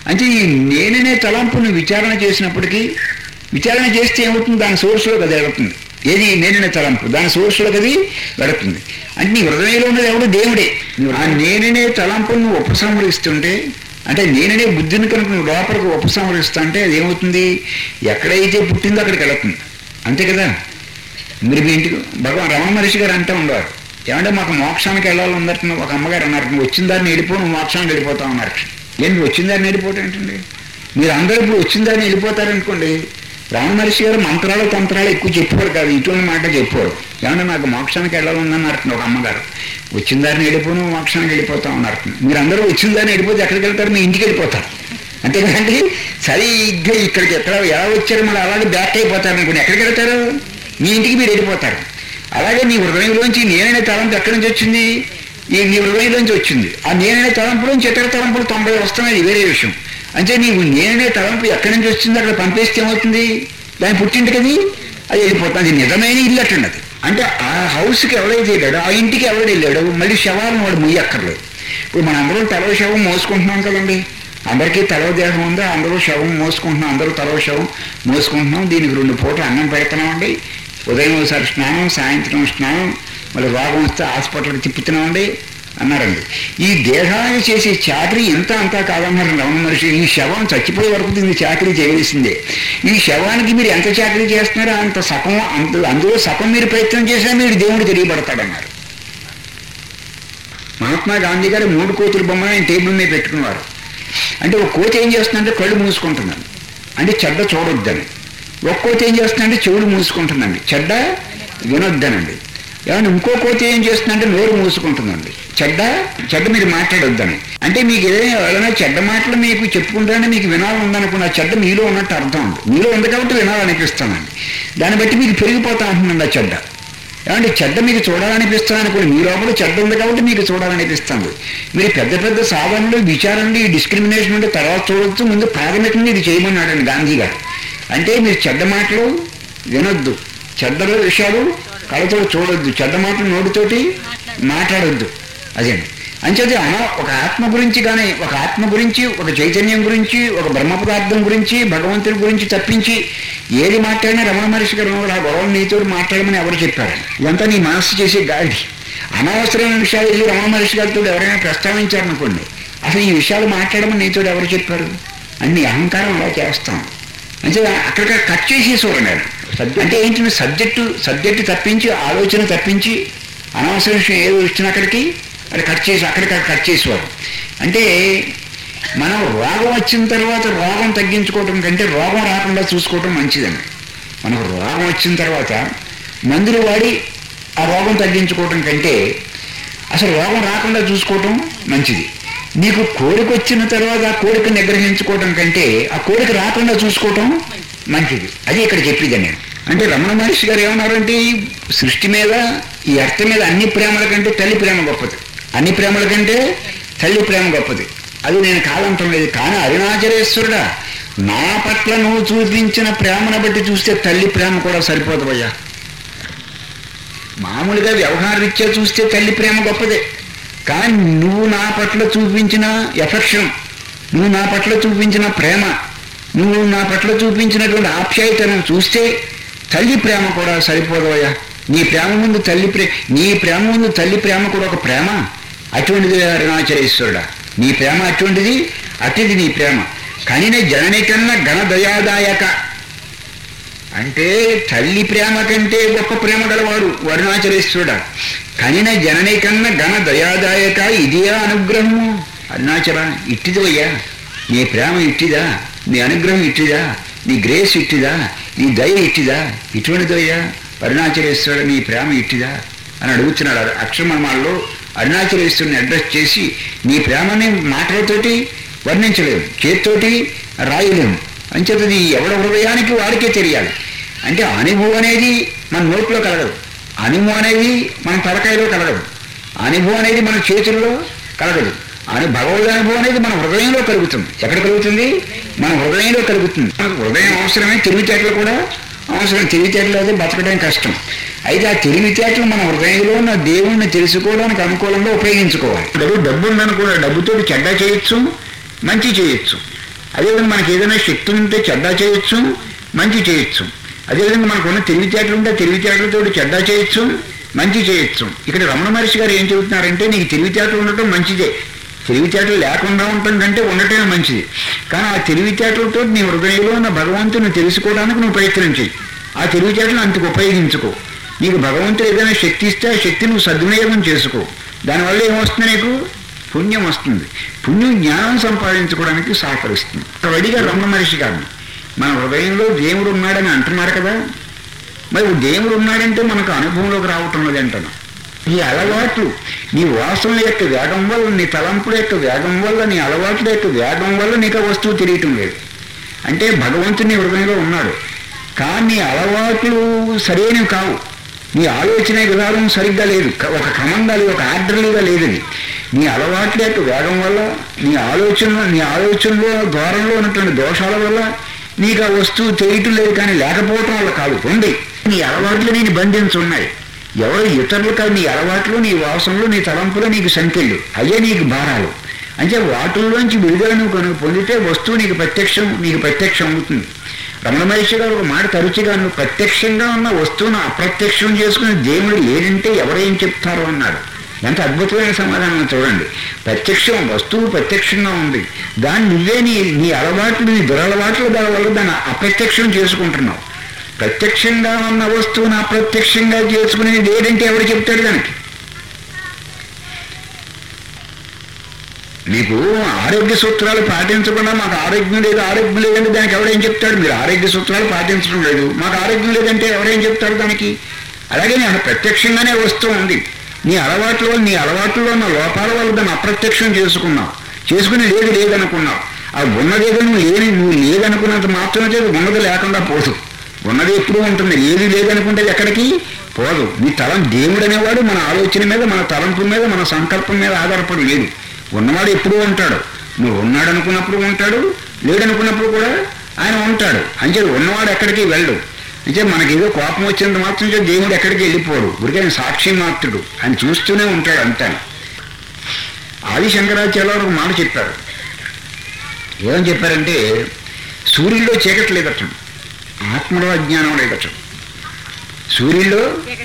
అంటే ఈ నేననే తలంపును విచారణ చేసినప్పటికీ విచారణ చేస్తే ఏమవుతుంది దాని సోర్స్లో అది వెళుతుంది ఏది నేననే తలంపు దాని సోర్స్లో అది వెళుతుంది అంటే నీ హృదయంలో ఉన్నది ఎవడు దేవుడే ఆ నేననే తలంపును నువ్వు ఉపసంహరిస్తుంటే అంటే నేననే బుద్ధిని కనుక నువ్వు లోపలికి ఉపసంహరిస్తా అంటే అది ఏమవుతుంది ఎక్కడైతే పుట్టిందో అక్కడికి వెళుతుంది అంతే కదా మీరు మీ ఇంటికి భగవాన్ రమణ మహర్షి గారు అంటూ ఉండేవారు ఏమంటే మాకు మోక్షానికి వెళ్ళాలి ఉందట ఒక అమ్మగారు అన్నారు నువ్వు వచ్చిన దారిని వెళ్ళిపో నువ్వు మోక్షానికి వెళ్ళిపోతావు అన్నారు ఏంటి వచ్చిన దారిని వెళ్ళిపోవటం ఏంటండి మీరు అందరూ ఇప్పుడు వచ్చిన దారిని వెళ్ళిపోతారనుకోండి రమణ మహర్షి గారు మంత్రాలు తంత్రాలు ఎక్కువ చెప్పేవారు కాదు ఇటువంటి మాట చెప్పేవారు ఏమంటే నాకు మోక్షానికి వెళ్ళాలని ఒక అమ్మగారు వచ్చిన దారిని వెళ్ళిపోను మోక్షానికి వెళ్ళిపోతాం అన్నారు మీరు అందరూ వచ్చిన దారిని వెళ్ళిపోతే ఎక్కడికి వెళ్తారు మీ ఇంటికి వెళ్ళిపోతారు అంతే కదండి సరిగ్గా ఇక్కడికి ఎక్కడ ఎలా వచ్చారు మళ్ళీ అలాగే బ్యాక్ అయిపోతారు అనుకోండి ఎక్కడికి వెళ్తారు మీ ఇంటికి మీరు వెళ్ళిపోతారు అలాగే నీ హృదయంలోంచి నేననే తలంపు ఎక్కడి నుంచి వచ్చింది ఈ నీ హృదయంలోంచి వచ్చింది ఆ నేననే తలంపులోంచి ఇతర తలంపులు తొంభై వస్తున్నాయి ఇది వేరే విషయం అంటే నీవు నేననే తలంపు ఎక్కడి నుంచి వచ్చింది అక్కడ పంపేస్తే ఏమవుతుంది దాని పుట్టింటికి అది అది వెళ్ళిపోతుంది అది నిజమైన ఇల్లు అట్టండి అది అంటే ఆ హౌస్కి ఎవడైతే వెళ్ళాడో ఆ ఇంటికి ఎవడు వెళ్ళాడో మళ్ళీ శవాలను వాడు ముయ్యక్కర్లేదు ఇప్పుడు మన అందరం తలవ శవం మోసుకుంటున్నాం కదండి అందరికీ తలవ దేహం ఉంది అందరూ శవం మోసుకుంటున్నాం అందరూ తలవ శవం మోసుకుంటున్నాం దీనికి రెండు పూటలు అన్నం పెడుతున్నామండి ఉదయం ఒకసారి స్నానం సాయంత్రం స్నానం మళ్ళీ రోగం వస్తే హాస్పిటల్కి తిప్పుతున్నామండి అన్నారండి ఈ దేహాన్ని చేసే చాకరీ ఎంత అంతా కాదన్నారు రమణ మనిషి ఈ శవం చచ్చిపోయే వరకు దీన్ని చాకరీ చేయవలసిందే ఈ శవానికి మీరు ఎంత చాకరీ చేస్తున్నారో అంత సగం అంత అందులో సగం మీరు ప్రయత్నం చేసినా మీరు దేవుడు తెలియబడతాడన్నారు మహాత్మా గాంధీ గారు మూడు కోతుల బొమ్మ ఆయన టేబుల్ మీద పెట్టుకున్నారు అంటే ఒక కోతి ఏం చేస్తుందంటే కళ్ళు మూసుకుంటుందండి అంటే చెడ్డ చూడొద్దని ఒక కోతి ఏం చేస్తుందంటే చెవులు మూసుకుంటుందండి చెడ్డ వినొద్దనండి ఏమన్నా ఇంకో కోతి ఏం చేస్తుందంటే నోరు మూసుకుంటుందండి చెడ్డ చెడ్డ మీరు మాట్లాడొద్దని అంటే మీకు ఏదైనా ఎవరైనా చెడ్డ మాటలు మీకు చెప్పుకుంటానే మీకు వినాలనుకున్న చెడ్డ మీలో ఉన్నట్టు అర్థం ఉంది మీలో ఉంది కాబట్టి వినాలనిపిస్తుందండి దాన్ని బట్టి మీకు పెరిగిపోతా ఉంటుందండి ఆ చెడ్డ ఏమంటే చెడ్డ మీకు చూడాలనిపిస్తుంది అనుకోండి మీ లోపల చెడ్డ ఉంది కాబట్టి మీకు చూడాలనిపిస్తుంది మీరు పెద్ద పెద్ద సాధనలు విచారణలు ఈ డిస్క్రిమినేషన్ ఉంటే తర్వాత చూడొచ్చు ముందు ప్రాథమికంగా ఇది చేయమన్నాడండి గాంధీ గారు అంటే మీరు చెడ్డ మాటలు వినొద్దు చెడ్డ విషయాలు కళ్ళతో చూడొద్దు చెడ్డ మాటలు నోటితోటి మాట్లాడొద్దు అదేండి అంచేది అన ఒక ఆత్మ గురించి కానీ ఒక ఆత్మ గురించి ఒక చైతన్యం గురించి ఒక బ్రహ్మ పదార్థం గురించి భగవంతుడి గురించి తప్పించి ఏది మాట్లాడినా రమణ మహర్షి గారు ఆ గొడవలు నీతో మాట్లాడమని ఎవరు చెప్పారు ఇదంతా నీ మనస్సు చేసే గాడి అనవసరమైన విషయాలు వెళ్ళి రమణ మహర్షి గారితో ఎవరైనా ప్రస్తావించారనుకోండి అసలు ఈ విషయాలు మాట్లాడమని నీతో ఎవరు చెప్పారు అన్ని అహంకారం అలా చేస్తాం అంటే అక్కడికి కట్ చేసి చూడండి అంటే ఏంటి సబ్జెక్టు సబ్జెక్టు తప్పించి ఆలోచన తప్పించి అనవసర విషయం ఏదో ఇచ్చిన అక్కడికి అది కట్ చేసి అక్కడికి కట్ చేసేవారు అంటే మనం రోగం వచ్చిన తర్వాత రోగం తగ్గించుకోవటం కంటే రోగం రాకుండా చూసుకోవటం మంచిదండి మనకు రోగం వచ్చిన తర్వాత మందులు వాడి ఆ రోగం తగ్గించుకోవటం కంటే అసలు రోగం రాకుండా చూసుకోవటం మంచిది నీకు కోరిక వచ్చిన తర్వాత ఆ కోరిక నిగ్రహించుకోవటం కంటే ఆ కోరిక రాకుండా చూసుకోవటం మంచిది అది ఇక్కడ చెప్పేది నేను అంటే రమణ మహర్షి గారు ఏమన్నారంటే ఈ సృష్టి మీద ఈ అర్థ మీద అన్ని ప్రేమల కంటే తల్లి ప్రేమ గొప్పది అన్ని ప్రేమల కంటే తల్లి ప్రేమ గొప్పది అది నేను కాదంటం లేదు కానీ అరుణాచలేశ్వరుడా నా పట్ల నువ్వు చూపించిన ప్రేమను బట్టి చూస్తే తల్లి ప్రేమ కూడా సరిపోదవయ్యా మామూలుగా వ్యవహారరీత్యా చూస్తే తల్లి ప్రేమ గొప్పదే కానీ నువ్వు నా పట్ల చూపించిన ఎఫెక్షన్ నువ్వు నా పట్ల చూపించిన ప్రేమ నువ్వు నా పట్ల చూపించినటువంటి ఆప్యాయతను చూస్తే తల్లి ప్రేమ కూడా సరిపోదవయ్యా నీ ప్రేమ ముందు తల్లి ప్రే నీ ప్రేమ ముందు తల్లి ప్రేమ కూడా ఒక ప్రేమ అటువంటిది అరుణాచలేశ్వరుడా నీ ప్రేమ అటువంటిది అతిది నీ ప్రేమ కనిన జనని కన్నా ఘనదయాదాయక అంటే తల్లి ప్రేమ కంటే గొప్ప ప్రేమ గలవాడు అరుణాచలేశ్వరుడా కనిన జనని కన్నా ఘన దయాదాయక ఇదియా అనుగ్రహము అరుణాచల ఇట్టిదవయ్యా నీ ప్రేమ ఇట్టిదా నీ అనుగ్రహం ఇట్టిదా నీ గ్రేస్ ఇట్టిదా నీ దయ ఇట్టిదా ఇటువంటిదయ్యా అరుణాచలేశ్వరుడు నీ ప్రేమ ఇట్టిదా అని అడుగుతున్నాడు అక్షరమాల్లో అరుణాచలేశ్వరుని అడ్రస్ చేసి నీ ప్రేమని మాటలతోటి వర్ణించలేము చేతితోటి రాయలేము అంచేతది ఎవడ హృదయానికి వాడికే తెలియాలి అంటే అనుభవం అనేది మన నోట్లో కలగదు అనుభవం అనేది మన తలకాయలో కలగదు అనుభవం అనేది మన చేతుల్లో కలగదు అని భగవద్ అనుభవం అనేది మన హృదయంలో కలుగుతుంది ఎక్కడ కలుగుతుంది మన హృదయంలో కలుగుతుంది మనకు హృదయం అవసరమే తెలివితేటలు కూడా అవసరం తెలివితేటలు అయితే బతకడం కష్టం అయితే ఆ తెలివితేటలు మన హృదయంలో ఉన్న దేవుణ్ణి తెలుసుకోవడానికి అనుకూలంగా ఉపయోగించుకోవాలి డబ్బు డబ్బు ఉందనుకో డబ్బుతో చెడ్డ చేయొచ్చు మంచి చేయొచ్చు అదేవిధంగా మనకి ఏదైనా శక్తి ఉంటే చెడ్డ చేయొచ్చు మంచి చేయొచ్చు అదేవిధంగా మనకు ఉన్న తెలివితేటలు ఉంటే తెలివితేటలతో చెడ్డ చేయొచ్చు మంచి చేయొచ్చు ఇక్కడ రమణ మహర్షి గారు ఏం చెబుతున్నారంటే నీకు తెలివితేటలు ఉండటం మంచిదే తెలివితేటలు లేకుండా ఉండటం కంటే ఉండటమే మంచిది కానీ ఆ తెలివితేటలతో నీ హృదయంలో ఉన్న భగవంతుని తెలుసుకోవడానికి నువ్వు ప్రయత్నం చేయి ఆ తెలివితేటలు అంతకు ఉపయోగించుకో నీకు భగవంతుడు ఏదైనా శక్తి ఇస్తే ఆ శక్తి నువ్వు సద్వినియోగం చేసుకో దానివల్ల ఏమొస్తుంది నీకు పుణ్యం వస్తుంది పుణ్యం జ్ఞానం సంపాదించుకోవడానికి సహకరిస్తుంది ఇక్కడ అడిగా రమణ మహర్షి గారిని మన హృదయంలో దేవుడు ఉన్నాడని అంటున్నారు కదా మరి దేవుడు ఉన్నాడంటే మనకు అనుభవంలోకి రావటం లేదంటాను నీ అలవాట్లు నీ వాసనల యొక్క వేగం వల్ల నీ తలంపుల యొక్క వేగం వల్ల నీ అలవాట్ల యొక్క వేగం వల్ల నీకు ఆ వస్తువు తెలియటం లేదు అంటే భగవంతుని హృదయంలో ఉన్నాడు కానీ నీ అలవాట్లు సరైనవి కావు నీ ఆలోచన విధానం సరిగ్గా లేదు క- ఒక క్రమంగా లేదు ఒక ఆర్డర్లీగా లేదని నీ అలవాట్ల యొక్క వేగం వల్ల నీ ఆలోచన నీ ఆలోచనలో ద్వారంలో ఉన్నటువంటి దోషాల వల్ల నీకు ఆ వస్తువు తెలియటం లేదు కానీ లేకపోవటం వల్ల కాదు ఉంది నీ అలవాట్లు నేను బంధించున్నాయి ఎవరు ఇతరులు కాదు నీ అలవాట్లు నీ వాసనలు నీ తలంపులు నీకు సంఖ్యలు అయ్యే నీకు భారాలు అంటే వాటిల్లోంచి విడుదల నువ్వు కనుక పొందితే వస్తువు నీకు ప్రత్యక్షం నీకు ప్రత్యక్షం అవుతుంది రమణ మహర్షి గారు ఒక మాట తరచుగా నువ్వు ప్రత్యక్షంగా ఉన్న వస్తువును అప్రత్యక్షం చేసుకుని దేవుడు లేదంటే ఎవరేం చెప్తారు అన్నాడు ఎంత అద్భుతమైన సమాధానం చూడండి ప్రత్యక్షం వస్తువు ప్రత్యక్షంగా ఉంది దాన్ని నువ్వే నీ నీ అలవాట్లు నీ దురలవాట్లు దాని వల్ల దాన్ని అప్రత్యక్షం చేసుకుంటున్నావు ప్రత్యక్షంగా ఉన్న వస్తువును అప్రత్యక్షంగా చేసుకునేది లేదంటే ఎవరు చెప్తాడు దానికి మీకు ఆరోగ్య సూత్రాలు పాటించకుండా మాకు ఆరోగ్యం లేదు ఆరోగ్యం లేదంటే దానికి ఎవరేం చెప్తాడు మీరు ఆరోగ్య సూత్రాలు పాటించడం లేదు మాకు ఆరోగ్యం లేదంటే ఎవరేం చెప్తాడు దానికి అలాగే నేను ప్రత్యక్షంగానే వస్తూ ఉంది నీ అలవాట్ల వల్ల నీ అలవాట్లలో ఉన్న లోపాల వల్ల దాన్ని అప్రత్యక్షం చేసుకున్నావు చేసుకుని లేదు లేదనుకున్నావు ఆ ఉన్నదేదో నువ్వు లేని నువ్వు లేదనుకున్నంత మాత్రమే చేసి ఉన్నది లేకుండా పోదు ఉన్నది ఎప్పుడూ ఉంటుంది ఏది లేదనుకుంటే అది ఎక్కడికి పోదు నీ తలం దేవుడు అనేవాడు మన ఆలోచన మీద మన తలంపు మీద మన సంకల్పం మీద ఆధారపడి లేదు ఉన్నవాడు ఎప్పుడూ ఉంటాడు నువ్వు ఉన్నాడు అనుకున్నప్పుడు ఉంటాడు లేడనుకున్నప్పుడు కూడా ఆయన ఉంటాడు అంటే ఉన్నవాడు ఎక్కడికి వెళ్ళడు అంటే మనకి ఏదో కోపం వచ్చినంత మాత్రం చేత దేవుడు ఎక్కడికి వెళ్ళిపోడు ఊరికే ఆయన సాక్షి మాత్రుడు ఆయన చూస్తూనే ఉంటాడు అంతా ఆది శంకరాచార్య ఒక మాట చెప్పారు ఏమని చెప్పారంటే సూర్యుల్లో చీకటి లేదట ఆత్మలో అజ్ఞానం లేదట సూర్యుల్లో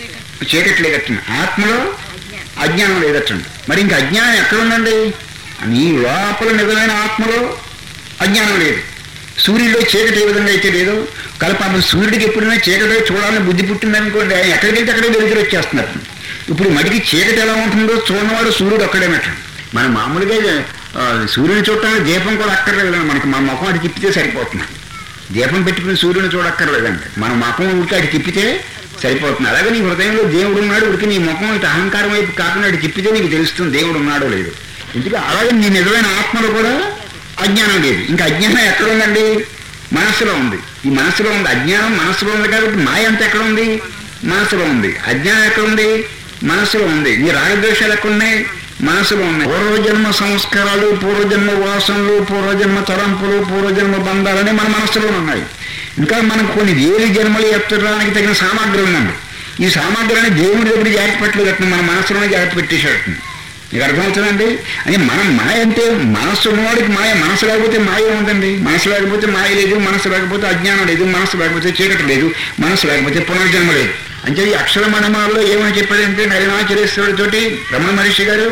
చీకటి లేదట ఆత్మలో అజ్ఞానం లేదట మరి ఇంకా అజ్ఞానం ఎక్కడ ఉందండి నీ లోపల నిజమైన ఆత్మలో అజ్ఞానం లేదు సూర్యుడిలో చీకటి ఏ విధంగా అయితే లేదో కలపాపం సూర్యుడికి ఎప్పుడైనా చీకటి చూడాలని బుద్ధి పుట్టిందనుకోండి ఆయన ఎక్కడికి వెళ్తే అక్కడే వెలుగురు వచ్చేస్తున్నారు ఇప్పుడు మడికి చీకటి ఎలా ఉంటుందో చూడనవాడు సూర్యుడు అక్కడేనట మన మామూలుగా ఆ, సూర్యుని చూడటానికి దీపం కూడా అక్కర్లేదు మనకి మన ముఖం అది తిప్పితే సరిపోతుంది దీపం పెట్టుకుని సూర్యుని చూడక్కర్లేదండి మన ముఖం ఉడికి అటు తిప్పితే సరిపోతుంది అలాగే నీ హృదయంలో దేవుడు ఉన్నాడు ఉడికి నీ ముఖం ఇటు అహంకారం వైపు కాకుండా అటు తిప్పితే నీకు తెలుస్తుంది దేవుడు ఉన్నాడో లేదు ఎందుకంటే అలాగే నీ నిజమైన ఆత్మలో కూడా అజ్ఞానం లేదు ఇంకా అజ్ఞానం ఎక్కడ ఉందండి మనసులో ఉంది ఈ మనసులో ఉంది అజ్ఞానం మనసులో ఉంది కాబట్టి మాయ అంత ఎక్కడ ఉంది మనసులో ఉంది అజ్ఞానం ఎక్కడ ఉంది మనసులో ఉంది ఈ రాగద్వేషాలు ఎక్కడ ఉన్నాయి మనసులో ఉన్నాయి పూర్వజన్మ సంస్కారాలు పూర్వజన్మ వాసనలు పూర్వజన్మ తలంపులు పూర్వజన్మ బంధాలని మన మనసులో ఉన్నాయి ఇంకా మనకు కొన్ని వేలు జన్మలు ఎత్తడానికి తగిన సామాగ్రి ఉందండి ఈ సామాగ్రిని దేవుడి దగ్గర జాగ్రత్త పెట్టలేదు మన మనసులోనే జాగ్రత్త పెట్టేశాడు నీకు అర్థమవుతుందండి అని మనం మాయ అంటే మనస్సు ఉన్నవాడికి మాయ మనసు లేకపోతే మాయ ఉందండి మనసు లేకపోతే మాయ లేదు మనసు లేకపోతే అజ్ఞానం లేదు మనసు లేకపోతే చీకటి లేదు మనసు లేకపోతే పునర్జన్మ లేదు అంటే ఈ అక్షర మణమాల్లో ఏమని చెప్పాడంటే అరుణాచలేశ్వరుడితోటి రమణ మహర్షి గారు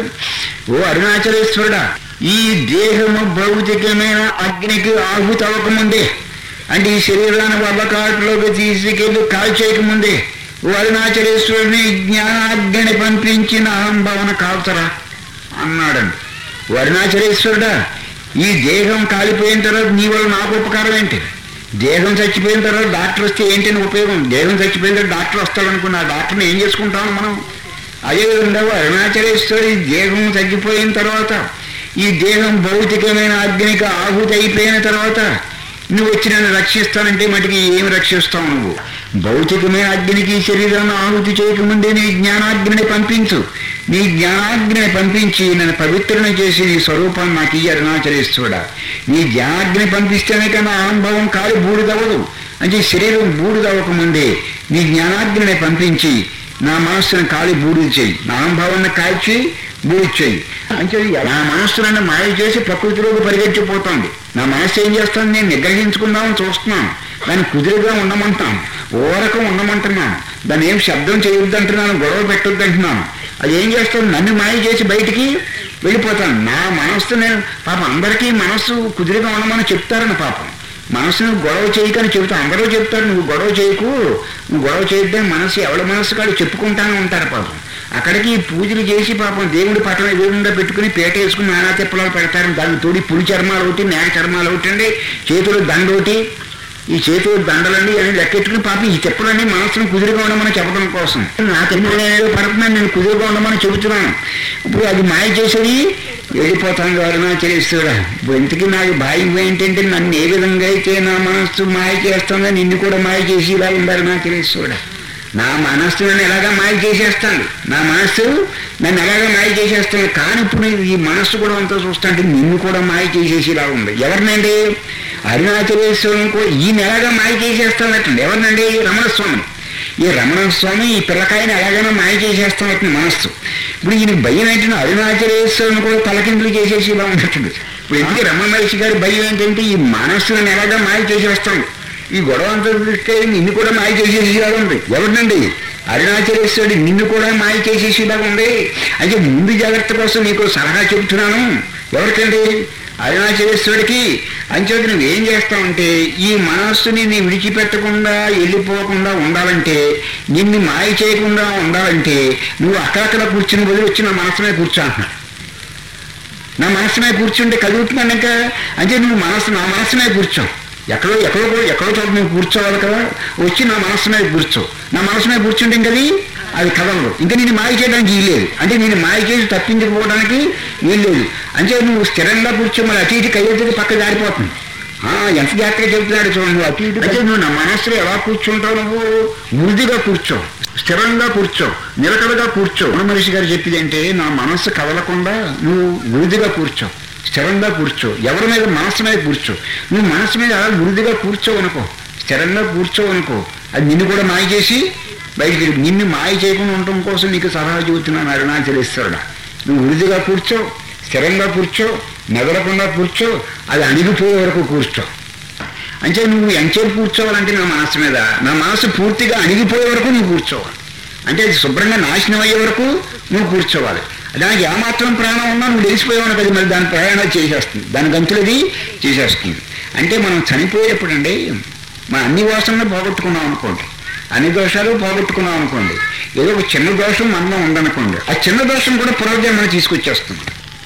ఓ అరుణాచలేశ్వరుడా ఈ దేహము భౌతికమైన అగ్నికి ఆహుతి అవ్వకముందే అంటే ఈ శరీరాన్ని వల్ల కాటులోకి తీసుకెళ్ళి కాల్చేయకముందే ఓ అరుణాచలేశ్వరుని జ్ఞానాగ్ని పంపించిన అహంభవన కాల్చరా అన్నాడండి ఓ అరుణాచలేశ్వరుడా ఈ దేహం కాలిపోయిన తర్వాత నీ వల్ల నాకు ఉపకారం ఏంటి దేహం చచ్చిపోయిన తర్వాత డాక్టర్ వస్తే ఏంటని ఉపయోగం దేహం చచ్చిపోయిన తర్వాత డాక్టర్ వస్తాడు అనుకున్న ఆ డాక్టర్ని ఏం చేసుకుంటాం మనం అదేవిధంగా అరుణాచలేశ్వరి దేహం తగ్గిపోయిన తర్వాత ఈ దేహం భౌతికమైన అగ్నికి ఆహుతి అయిపోయిన తర్వాత నువ్వు వచ్చి నన్ను రక్షిస్తానంటే మటుకి ఏమి రక్షిస్తావు నువ్వు భౌతికమైన అగ్నికి ఈ శరీరాన్ని ఆహుతి చేయకముందే నీ జ్ఞానాగ్నిని పంపించు నీ జ్ఞానాగ్నిని పంపించి నన్ను పవిత్రను చేసి నీ స్వరూపాన్ని నాకు ఈ అరుణాచలేశ్వరుడా నీ జ్ఞానాగ్ని పంపిస్తేనే కన్నా అనుభవం కాలు బూడిదవ్వదు అంటే శరీరం బూడిదవ్వకముందే నీ జ్ఞానాగ్నిని పంపించి నా మనస్సును కాలి బూడిది చేయి నా అనుభవాన్ని కాల్చి బూడి చేయి అంటే నా మనస్సులను మాయ చేసి ప్రకృతిలోకి పరిగెత్తిపోతుంది నా మనస్సు ఏం చేస్తాను నేను నిగ్రహించుకుందామని చూస్తున్నాను దాన్ని కుదురుగా ఉండమంటాను ఓరకం ఉండమంటున్నాను దాన్ని ఏం శబ్దం చేయొద్దు అంటున్నాను గొడవ పెట్టొద్దు అంటున్నాను అది ఏం చేస్తాను నన్ను మాయ చేసి బయటికి వెళ్ళిపోతాను నా మనస్సు నేను పాపం అందరికీ మనస్సు కుదురుగా ఉండమని చెప్తారని పాపం మనసును గొడవ చేయకని చెబుతాను అందరూ చెప్తారు నువ్వు గొడవ చేయకు నువ్వు గొడవ చేయొద్దని మనసు ఎవరి మనసు కాడు చెప్పుకుంటానే ఉంటారు పాపం అక్కడికి పూజలు చేసి పాపం దేవుడి పట్టణం ఎదురుగా పెట్టుకుని పేట వేసుకుని నానా తిప్పలాలు పెడతారు దాన్ని తోడి పులి చర్మాలు ఒకటి మేక చర్మాలు ఒకటి అండి చేతులు దండ ఒకటి ఈ చేతులు దండలండి అని లెక్కెట్టుకుని పాపం ఈ తిప్పలన్నీ మనసును కుదురుగా ఉండమని చెప్పడం కోసం నా తెలియదు పడుతున్నాను నేను కుదురుగా ఉండమని చెబుతున్నాను ఇప్పుడు అది మాయ చేసేది వెళ్ళిపోతాను గారు నా చేస్తుడా ఇంతకీ నాకు భయం ఏంటంటే నన్ను ఏ విధంగా అయితే నా మనస్సు మాయ చేస్తుందో నిన్ను కూడా మాయ చేసి ఇలా ఉండాలి నా తెలియస్తుడా నా మనస్సు నన్ను ఎలాగా మాయ చేసేస్తాను నా మనస్సు నన్ను ఎలాగా మాయ చేసేస్తాను కానీ ఇప్పుడు ఈ మనస్సు కూడా అంతా చూస్తాంటే నిన్ను కూడా మాయ చేసేసి ఇలా ఉంది ఎవరినండి అరుణాచలేశ్వరం కూడా ఈయన ఎలాగా మాయ చేసేస్తానటండి ఎవరినండి రమణస్వామిని ఈ రమణస్వామి ఈ పిల్లకాయని ఎలాగైనా మాయ చేసేస్తానట్టు మనస్సు ఇప్పుడు ఈయన భయం ఏంటంటే అరుణాచలేశ్వరుని కూడా తలకిందులు చేసేసి ఇలా ఉన్నట్టుంది ఇప్పుడు ఎందుకు రమణ మహర్షి గారి భయం ఏంటంటే ఈ మనస్సును ఎలాగా మాయ చేసేస్తాను ఈ గొడవ అంతా చూస్తే నిన్ను కూడా మాయ చేసేసేలాగా ఉంది ఎవరినండి అరుణాచలేశ్వరుడు నిన్ను కూడా మాయ చేసేసేలాగా ఉంది అయితే ముందు జాగ్రత్త కోసం నీకు సలహా చెబుతున్నాను ఎవరికండి అరుణాచలేశ్వరుడికి అంచేత నువ్వు ఏం చేస్తావంటే ఈ మనస్సుని నీ విడిచిపెట్టకుండా వెళ్ళిపోకుండా ఉండాలంటే నిన్ను మాయ చేయకుండా ఉండాలంటే నువ్వు అక్కడక్కడ కూర్చుని బదులు వచ్చి నా మనసునే కూర్చో అంటున్నాడు నా మనసునే కూర్చుంటే కదులుతున్నాను ఇంకా అంటే నువ్వు మనసు నా మనసునే కూర్చో ఎక్కడో ఎక్కడో కూడా ఎక్కడో చోట నువ్వు కూర్చోవాలి కదా వచ్చి నా మనసు మీద కూర్చో నా మనసు మీద కూర్చుంటే ఇంకది అది కదలదు ఇంకా నేను మాయ చేయడానికి వీల్లేదు అంటే నేను మాయ చేసి తప్పించుకోవడానికి వీల్లేదు అంటే నువ్వు స్థిరంగా కూర్చో మరి అటు ఇటు కయ్యేది పక్క జారిపోతుంది ఆ, ఎంత జాగ్రత్తగా చెబుతున్నాడు చూడండి నువ్వు అటు ఇటు అంటే నువ్వు నా మనసులో ఎలా కూర్చుంటావు నువ్వు మృదిగా కూర్చో స్థిరంగా కూర్చో నిలకడగా కూర్చో మన మనిషి గారు చెప్పింది అంటే నా మనస్సు కదలకుండా నువ్వు మృదిగా కూర్చో స్థిరంగా కూర్చో ఎవరి మీద మనస్సు మీద కూర్చో నువ్వు మనస్సు మీద అలా మృదుగా కూర్చో అనుకో స్థిరంగా కూర్చో అనుకో అది నిన్ను కూడా మాయ చేసి బయటికి వెళ్ళి- నిన్ను మాయ చేయకుండా ఉండటం కోసం నీకు సలహా చెబుతున్నాను అరుణాచలేశ్వరుడా నువ్వు మృదుగా కూర్చో స్థిరంగా కూర్చో మెదలకుండా కూర్చో అది అణిగిపోయే వరకు కూర్చో అంటే నువ్వు ఎంచేపు కూర్చోవాలంటే నా మనస్సు మీద నా మనస్సు పూర్తిగా అణిగిపోయే వరకు నువ్వు కూర్చోవాలి అంటే అది శుభ్రంగా నాశనం అయ్యే వరకు నువ్వు కూర్చోవాలి దానికి ఏమాత్రం ప్రాణం ఉన్నా నువ్వు లేచిపోయేవాడు కదా మరి దాని ప్రయాణం చేసేస్తుంది దాని గంతులది చేసేస్తుంది అంటే మనం చనిపోయేప్పుడు అండి మన అన్ని వాసనలు పోగొట్టుకున్నాం అనుకోండి అన్ని దోషాలు పోగొట్టుకున్నాం అనుకోండి ఏదో ఒక చిన్న దోషం మనలో ఉందనుకోండి ఆ చిన్న దోషం కూడా పునర్జన్మ తీసుకొచ్చేస్తుంది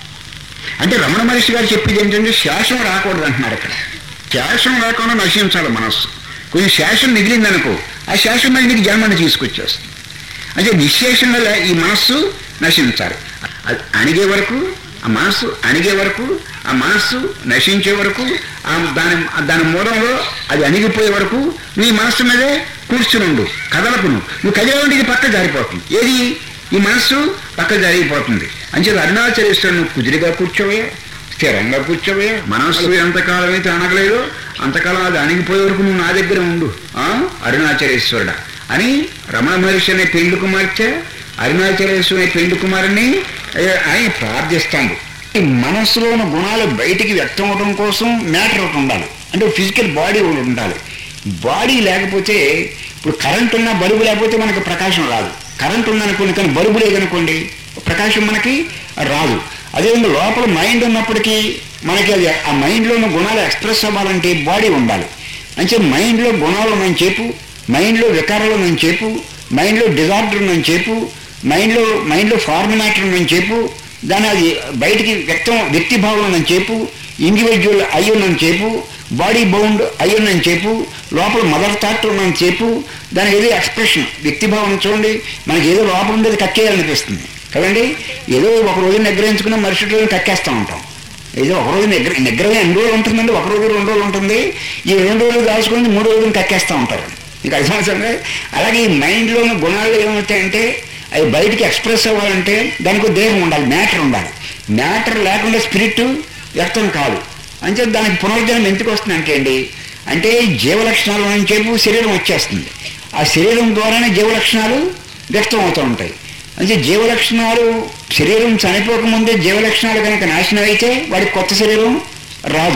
అంటే రమణ మహర్షి గారు చెప్పేది ఏంటంటే శాసం రాకూడదు అంటున్నారు ఇక్కడ శాసం రాకుండా నశించాలి మనస్సు కొంచెం శాసం మిగిలిందనుకో ఆ శాసం మళ్ళీ నీకు జన్మని తీసుకొచ్చేస్తుంది అంటే నిశ్శేషంగా లే- ఈ మనస్సు నశించాలి అది అణిగే వరకు ఆ మనస్సు అణిగే వరకు ఆ మనస్సు నశించే వరకు ఆ దాని దాని మూలంలో అది అణిగిపోయే వరకు నీ మనస్సు మీదే కూర్చుని ఉండు కదలకు నువ్వు నువ్వు కదిలేవంటే ఇది పక్క జారిపోతుంది ఏది ఈ మనస్సు పక్క జరిగిపోతుంది అంచేది అరుణాచలేశ్వరుడు నువ్వు కుదిరిగా కూర్చోవే స్థిరంగా కూర్చోవే మనస్సు ఎంతకాలం అయితే అనగలేదో అంతకాలం అది అణిగిపోయే వరకు నువ్వు నా దగ్గర ఉండు ఆ అరుణాచలేశ్వరుడా అని రమణ మహర్షి అనే పెండు కుమార్తె అరుణాచలేశ్వరుని పెండు కుమారుని ఆయన ప్రార్థిస్తాడు ఈ మనస్సులో ఉన్న గుణాలు బయటికి వ్యక్తం అవడం కోసం మ్యాటర్ ఒకటి ఉండాలి అంటే ఫిజికల్ బాడీ ఒకటి ఉండాలి బాడీ లేకపోతే ఇప్పుడు కరెంట్ ఉన్న బల్బు లేకపోతే మనకి ప్రకాశం రాదు కరెంట్ ఉందనుకోండి కానీ బల్బు లేదనుకోండి ప్రకాశం మనకి రాదు అదేవిధంగా లోపల మైండ్ ఉన్నప్పటికీ మనకి అది ఆ మైండ్లో ఉన్న గుణాలు ఎక్స్ప్రెస్ అవ్వాలంటే బాడీ ఉండాలి అంటే మైండ్లో గుణాలు ఉన్నాయని చెప్పు మైండ్లో వికారాలు ఉన్నాయని చెప్పు మైండ్లో డిజార్డర్ ఉన్నాయని చెప్పు మైండ్లో మైండ్లో ఫార్మినాటర్ ఉందని చెప్పు దాని అది బయటికి వ్యక్తం వ్యక్తి భావం ఉందని చెప్పు ఇండివిజువల్ అయి ఉందని చెప్పు బాడీ బౌండ్ అయి ఉందని చెప్పు లోపల మదర్ థాట్ ఉందని చెప్పు దానికి ఏదో ఎక్స్ప్రెషన్ వ్యక్తి భావం చూడండి మనకి ఏదో లోపల ఉండేది కక్కేయాలనిపిస్తుంది కదండి ఏదో ఒక రోజు నిగ్రహించుకున్న మరుసటి రోజు కక్కేస్తూ ఉంటాం ఏదో ఒక రోజు నిగ్ర నిగ్రహం ఎన్ని రోజులు ఉంటుందండి ఒక రోజు రెండు రోజులు ఉంటుంది ఈ రెండు రోజులు దాచుకుని మూడు రోజులు కక్కేస్తూ ఉంటారు మీకు అర్థమవుతుంది అలాగే ఈ మైండ్లోని గుణాలు ఏమవుతాయంటే అవి బయటికి ఎక్స్ప్రెస్ అవ్వాలంటే దానికి ఒక దేహం ఉండాలి మ్యాటర్ ఉండాలి మ్యాటర్ లేకుండా స్పిరిట్ వ్యక్తం కాదు అంటే దానికి పునర్జన్మ ఎందుకు వస్తుంది అంటే అండి అంటే జీవలక్షణాలు అని చెప్పు శరీరం వచ్చేస్తుంది ఆ శరీరం ద్వారానే జీవలక్షణాలు వ్యక్తం అవుతూ ఉంటాయి అంటే జీవలక్షణాలు శరీరం చనిపోకముందే జీవలక్షణాలు కనుక నాశనం అయితే వాడికి కొత్త శరీరం రాదు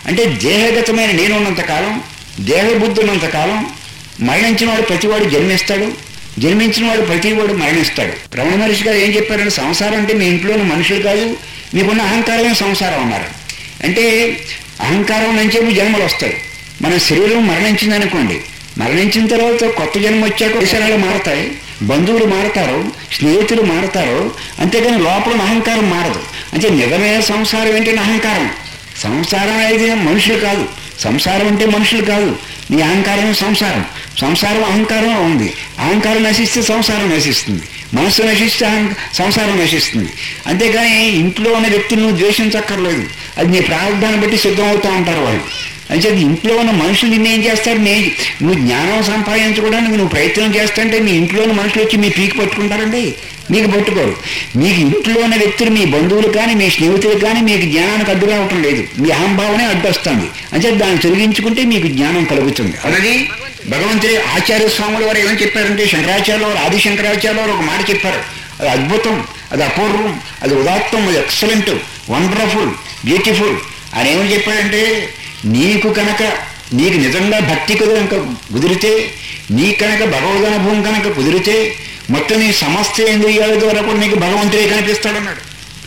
అంటే దేహగతమైన నేను ఉన్నంత కాలం దేహబుద్ధి ఉన్నంత కాలం మరణించిన వాడు ప్రతివాడు జన్మిస్తాడు జన్మించిన వాడు ప్రతివాడు మరణిస్తాడు రమణ మహర్షి గారు ఏం చెప్పారంటే సంసారం అంటే మీ ఇంట్లోని మనుషులు కాదు మీకున్న అహంకారమే సంసారం అన్నారు అంటే అహంకారం నుంచే మీ జన్మలు వస్తాయి మన శరీరం మరణించిందనుకోండి మరణించిన తర్వాత కొత్త జన్మ వచ్చాక విషయాలు మారతాయి బంధువులు మారతారు స్నేహితులు మారతారు అంతేగాని లోపల అహంకారం మారదు అంటే నిజమైన సంసారం ఏంటంటే అహంకారం సంసారం అయితే మనుషులు కాదు సంసారం అంటే మనుషులు కాదు నీ అహంకారం సంసారం సంసారం అహంకారం ఉంది అహంకారం నశిస్తే సంసారం నశిస్తుంది మనస్సు నశిస్తే అహం సంసారం నశిస్తుంది అంతేగాని ఇంట్లో ఉన్న వ్యక్తిని నువ్వు ద్వేషించక్కర్లేదు అది నీ ప్రారంభాన్ని బట్టి సిద్ధం అవుతూ ఉంటారు వాళ్ళు అంటే ఇంట్లో ఉన్న మనుషులు నిన్నేం చేస్తారు నే నువ్వు జ్ఞానం సంపాదించుకోవడానికి నువ్వు ప్రయత్నం చేస్తుంటే మీ ఇంట్లో ఉన్న మనుషులు వచ్చి మీ పీకి పట్టుకుంటారండి మీకు పట్టుకోరు మీకు ఇంట్లో ఉన్న వ్యక్తులు మీ బంధువులు కానీ మీ స్నేహితులు కానీ మీకు జ్ఞానానికి అడ్డు రావటం లేదు మీ అహంభావనే అడ్డు వస్తుంది అంటే దాన్ని తొలగించుకుంటే మీకు జ్ఞానం కలుగుతుంది అలాగే భగవంతుడి ఆచార్య స్వాముల వారు ఏమని చెప్పారంటే శంకరాచార్య వారు ఆది శంకరాచార్య వారు ఒక మాట చెప్పారు అది అద్భుతం అది అపూర్వం అది ఉదాత్తం అది ఎక్సలెంట్ వండర్ఫుల్ బ్యూటిఫుల్ ఆయన ఏమని చెప్పాడంటే నీకు కనుక నీకు నిజంగా భక్తి కనుక కుదిరితే నీ కనుక భగవదనుభవం కనుక కుదిరితే మొత్తం నీ సమస్త ఇంద్రియాల ద్వారా కూడా నీకు భగవంతుడే కనిపిస్తాడన్నాడు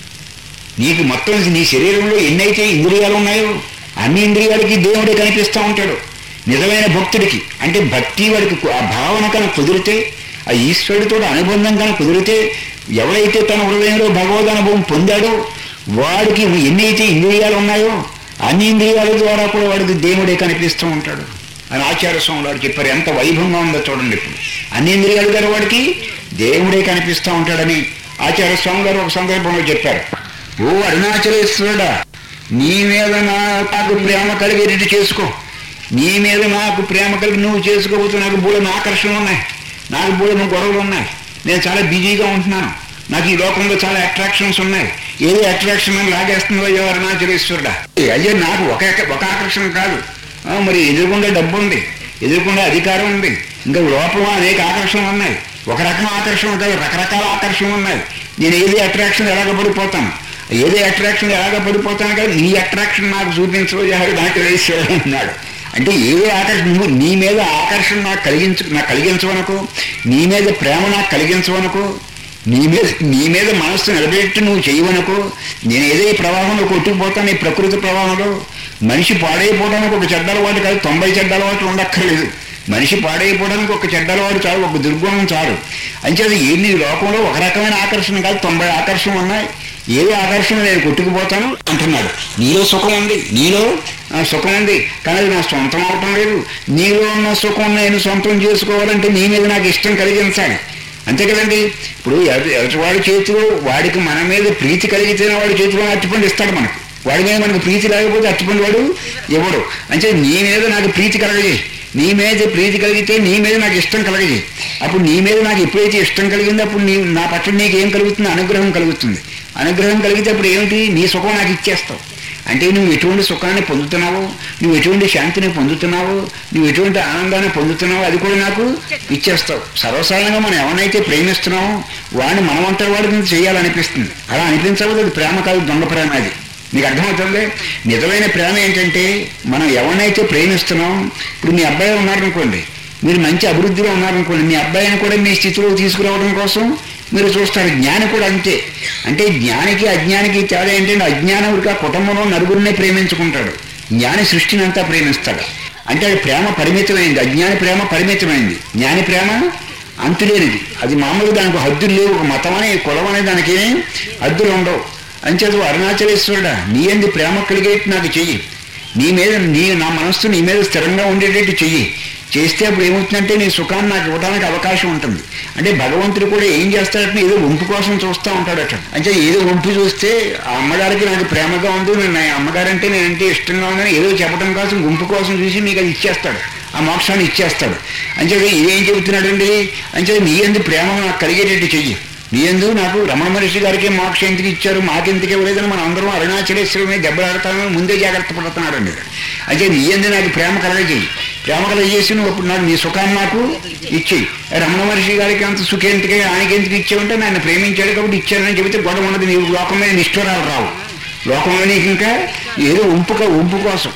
నీకు మొత్తం నీ శరీరంలో ఎన్నైతే ఇంద్రియాలు ఉన్నాయో అన్ని ఇంద్రియాలకి దేవుడే కనిపిస్తూ ఉంటాడు నిజమైన భక్తుడికి అంటే భక్తి వాడికి ఆ భావన కనుక కుదిరితే ఆ ఈశ్వరుడితో అనుబంధం కనుక కుదిరితే ఎవరైతే తన హృదయంలో భగవద్ అనుభవం పొందాడో వాడికి ఎన్నైతే ఇంద్రియాలు ఉన్నాయో అన్ని ఇంద్రియాల ద్వారా కూడా వాడికి దేవుడే కనిపిస్తూ ఉంటాడు అని ఆచార్య స్వామి వారు చెప్పారు ఎంత వైభవంగా ఉందో చూడండి ఇప్పుడు అన్ని ఇంద్రియాల ద్వారా వాడికి దేవుడే కనిపిస్తూ ఉంటాడని ఆచార్య స్వామి గారు ఒక సందర్భంలో చెప్పారు ఓ అరుణాచలేశ్వరుడా నీ మీద నాకు ప్రేమ కలిగేటట్టు చేసుకో నీ మీద నాకు ప్రేమ కలిగి నువ్వు చేసుకోబోతు నాకు బూడని ఆకర్షణలు ఉన్నాయి నాకు బూడని గొడవలు ఉన్నాయి నేను చాలా బిజీగా ఉంటున్నాను నాకు ఈ లోకంలో చాలా అట్రాక్షన్స్ ఉన్నాయి ఏది అట్రాక్షన్ అని లాగేస్తుందో అయ్యో అరుణాచలేశ్వరుడా అయ్యో నాకు ఒక ఒక ఆకర్షణ కాదు ఆ, మరి ఎదురుకుండా డబ్బు ఉంది ఎదురుకుండా అధికారం ఉంది ఇంకా లోపల అనేక ఆకర్షణలు ఉన్నాయి ఒక రకం ఆకర్షణ కాదు రకరకాల ఆకర్షణలు ఉన్నాయి నేను ఏది అట్రాక్షన్ ఎలాగ పడిపోతాను ఏది అట్రాక్షన్ ఎలాగ పడిపోతాను కదా నీ అట్రాక్షన్ నాకు చూపించబోయాడు నాకు వేసేవాడు అన్నాడు అంటే ఏదో ఆకర్షణ నువ్వు నీ మీద ఆకర్షణ నాకు కలిగించు నాకు కలిగించవనుకో నీ మీద ప్రేమ నాకు కలిగించవనుకో నీ మీద నీ మీద మనస్సు నిలబెట్టి నువ్వు చేయవనుకో నేను ఏదో ఈ ప్రవాహంలో కొట్టుకుపోతాను ఈ ప్రకృతి ప్రవాహంలో మనిషి పాడైపోవడానికి ఒక చెడ్డ అలవాటు కాదు తొంభై చెడ్డ అలవాట్లు ఉండక్కర్లేదు మనిషి పాడైపోవడానికి ఒక చెడ్డ అలవాటు చాలు ఒక దుర్గుణం చాలు అంచేది ఎన్ని లోకంలో ఒక రకమైన ఆకర్షణ కాదు తొంభై ఆకర్షణ ఉన్నాయి ఏదో ఆకర్షణ నేను కొట్టుకుపోతాను అంటున్నాడు నీలో సుఖం ఉంది నీలో ఆ, సుఖం ఉంది కానీ అది నా సొంతం అవటం లేదు నీలో ఉన్న సుఖం నేను సొంతం చేసుకోవాలంటే నీ మీద నాకు ఇష్టం కలిగించాలి అంతే కదండి ఇప్పుడు ఎదుటి ఎదుటివాడి చేతిలో వాడికి మన మీద ప్రీతి కలిగితేనే వాడి చేతిలో అట్టిపండు ఇస్తాడు మనకు వాడి మీద మనకు ప్రీతి లేకపోతే అట్టిపండు వాడు ఇవ్వడు అంటే నీ మీద నాకు ప్రీతి కలగజేయి నీ మీద ప్రీతి కలిగితే నీ మీద నాకు ఇష్టం కలగజేయి అప్పుడు నీ మీద నాకు ఎప్పుడైతే ఇష్టం కలిగిందో అప్పుడు నీ నా పట్ల నీకు ఏం కలుగుతుంది అనుగ్రహం కలుగుతుంది అనుగ్రహం కలిగితే అప్పుడు ఏమిటి నీ సుఖం నాకు ఇచ్చేస్తావు అంటే నువ్వు ఎటువంటి సుఖాన్ని పొందుతున్నావు నువ్వు ఎటువంటి శాంతిని పొందుతున్నావు నువ్వు ఎటువంటి ఆనందాన్ని పొందుతున్నావు అది కూడా నాకు ఇచ్చేస్తావు సర్వసాధారణంగా మనం ఎవరినైతే ప్రేమిస్తున్నామో వాడిని మనమంతా వాడికి చేయాలనిపిస్తుంది అలా అనిపించవద్దు అది ప్రేమ కాదు దొంగ ప్రేమ అది మీకు అర్థమవుతుంది నిజమైన ప్రేమ ఏంటంటే మనం ఎవరినైతే ప్రేమిస్తున్నాం ఇప్పుడు మీ అబ్బాయి ఉన్నారనుకోండి మీరు మంచి అభివృద్ధిలో ఉన్నారనుకోండి మీ అబ్బాయిని కూడా మీ స్థితిలో తీసుకురావడం కోసం మీరు చూస్తారు జ్ఞాని కూడా అంతే అంటే జ్ఞానికి అజ్ఞానికి తేడా ఏంటంటే అజ్ఞానుడికి ఆ కుటుంబంలో నలుగురినే ప్రేమించుకుంటాడు జ్ఞాని సృష్టిని అంతా ప్రేమిస్తాడు అంటే అది ప్రేమ పరిమితమైంది అజ్ఞాని ప్రేమ పరిమితమైంది జ్ఞాని ప్రేమ అంతులేనిది అది మామూలుగా దానికి హద్దులు లేవు ఒక మతం అనే కులం అనే దానికి హద్దులు ఉండవు అంచేది అరుణాచలేశ్వరుడా నీ ఎందు ప్రేమ కలిగేట్టు నాకు చెయ్యి నీ మీద నీ నా మనస్సు నీ మీద స్థిరంగా ఉండేటట్టు చెయ్యి చేస్తే అప్పుడు ఏమవుతుందంటే నీ సుఖాన్ని నాకు ఇవ్వడానికి అవకాశం ఉంటుంది అంటే భగవంతుడు కూడా ఏం చేస్తాడంటే ఏదో వంపు కోసం చూస్తూ ఉంటాడట అంటే ఏదో వంపు చూస్తే ఆ అమ్మగారికి నాకు ప్రేమగా ఉంది నేను నా అమ్మగారంటే నేనంటే ఇష్టంగా ఉందని ఏదో చెప్పడం కోసం గుంపు కోసం చూసి మీకు అది ఇచ్చేస్తాడు ఆ మోక్షాన్ని ఇచ్చేస్తాడు అంటే ఇదేం చెబుతున్నాడండి అంటే నీ ఎందు ప్రేమ నాకు కలిగేటట్టు చెయ్యి నీ ఎందు నాకు రమణ మహర్షి గారికి మోక్షం ఎందుకు ఇచ్చారు మాకెందుకు ఇవ్వలేదని మనం అందరం అరుణాచలేశ్వరమే దెబ్బలాడతామని ముందే జాగ్రత్త పడుతున్నాడండి అయితే నీ ఎందు నాకు ప్రేమ కలగజేయి ప్రేమ కలగజేసి నువ్వు అప్పుడు నాకు నీ సుఖాన్ని నాకు ఇచ్చేయి రమణ మహర్షి గారికి అంత సుఖేందుకే ఆయనకి ఎందుకు ఇచ్చావంటే నన్ను ప్రేమించాడు కాబట్టి ఇచ్చానని చెబితే గొడవ ఉన్నది నీ లోకం మీద నిష్ఠురాలు రావు లోకంలో నీకు ఇంకా ఏదో ఉంపుక ఉంపు కోసం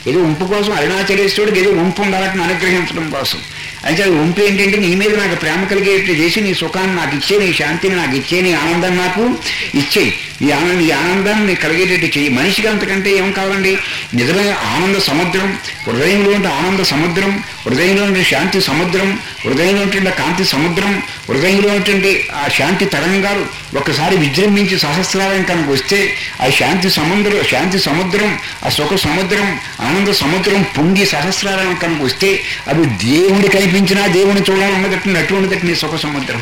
ఏదో ఉంపు కోసం అరుణాచలేశ్వరుడికి ఏదో ఉంపు ఉండాలని అనుగ్రహించడం కోసం అయితే అది ఉంపు ఏంటంటే నీ మీద నాకు ప్రేమ కలిగేట్టు చేసి నీ సుఖాన్ని నాకు ఇచ్చే నీ శాంతిని నాకు ఇచ్చే నీ ఆనందం నాకు ఇచ్చేయి ఈ ఆనంద ఈ ఆనందాన్ని నీకు కలిగేటట్టు చెయ్యి మనిషికి అంతకంటే ఏం కావాలండి నిజమైన ఆనంద సముద్రం హృదయంలో ఉంటే ఆనంద సముద్రం హృదయంలో ఉంటే శాంతి సముద్రం హృదయంలో ఉంటుండే కాంతి సముద్రం హృదయంలో ఉంటుండే ఆ శాంతి తరంగాలు ఒకసారి విజృంభించి సహస్రాలయం కనుక వస్తే ఆ శాంతి సముద్రం శాంతి సముద్రం ఆ సుఖ సముద్రం ఆనంద సముద్రం పొంగి సహస్రాలయం కనుక వస్తే అవి దేవుడి కనిపించినా దేవుని చూడాలన్నదట్టు అటువంటిదట్టు నీ సుఖ సముద్రం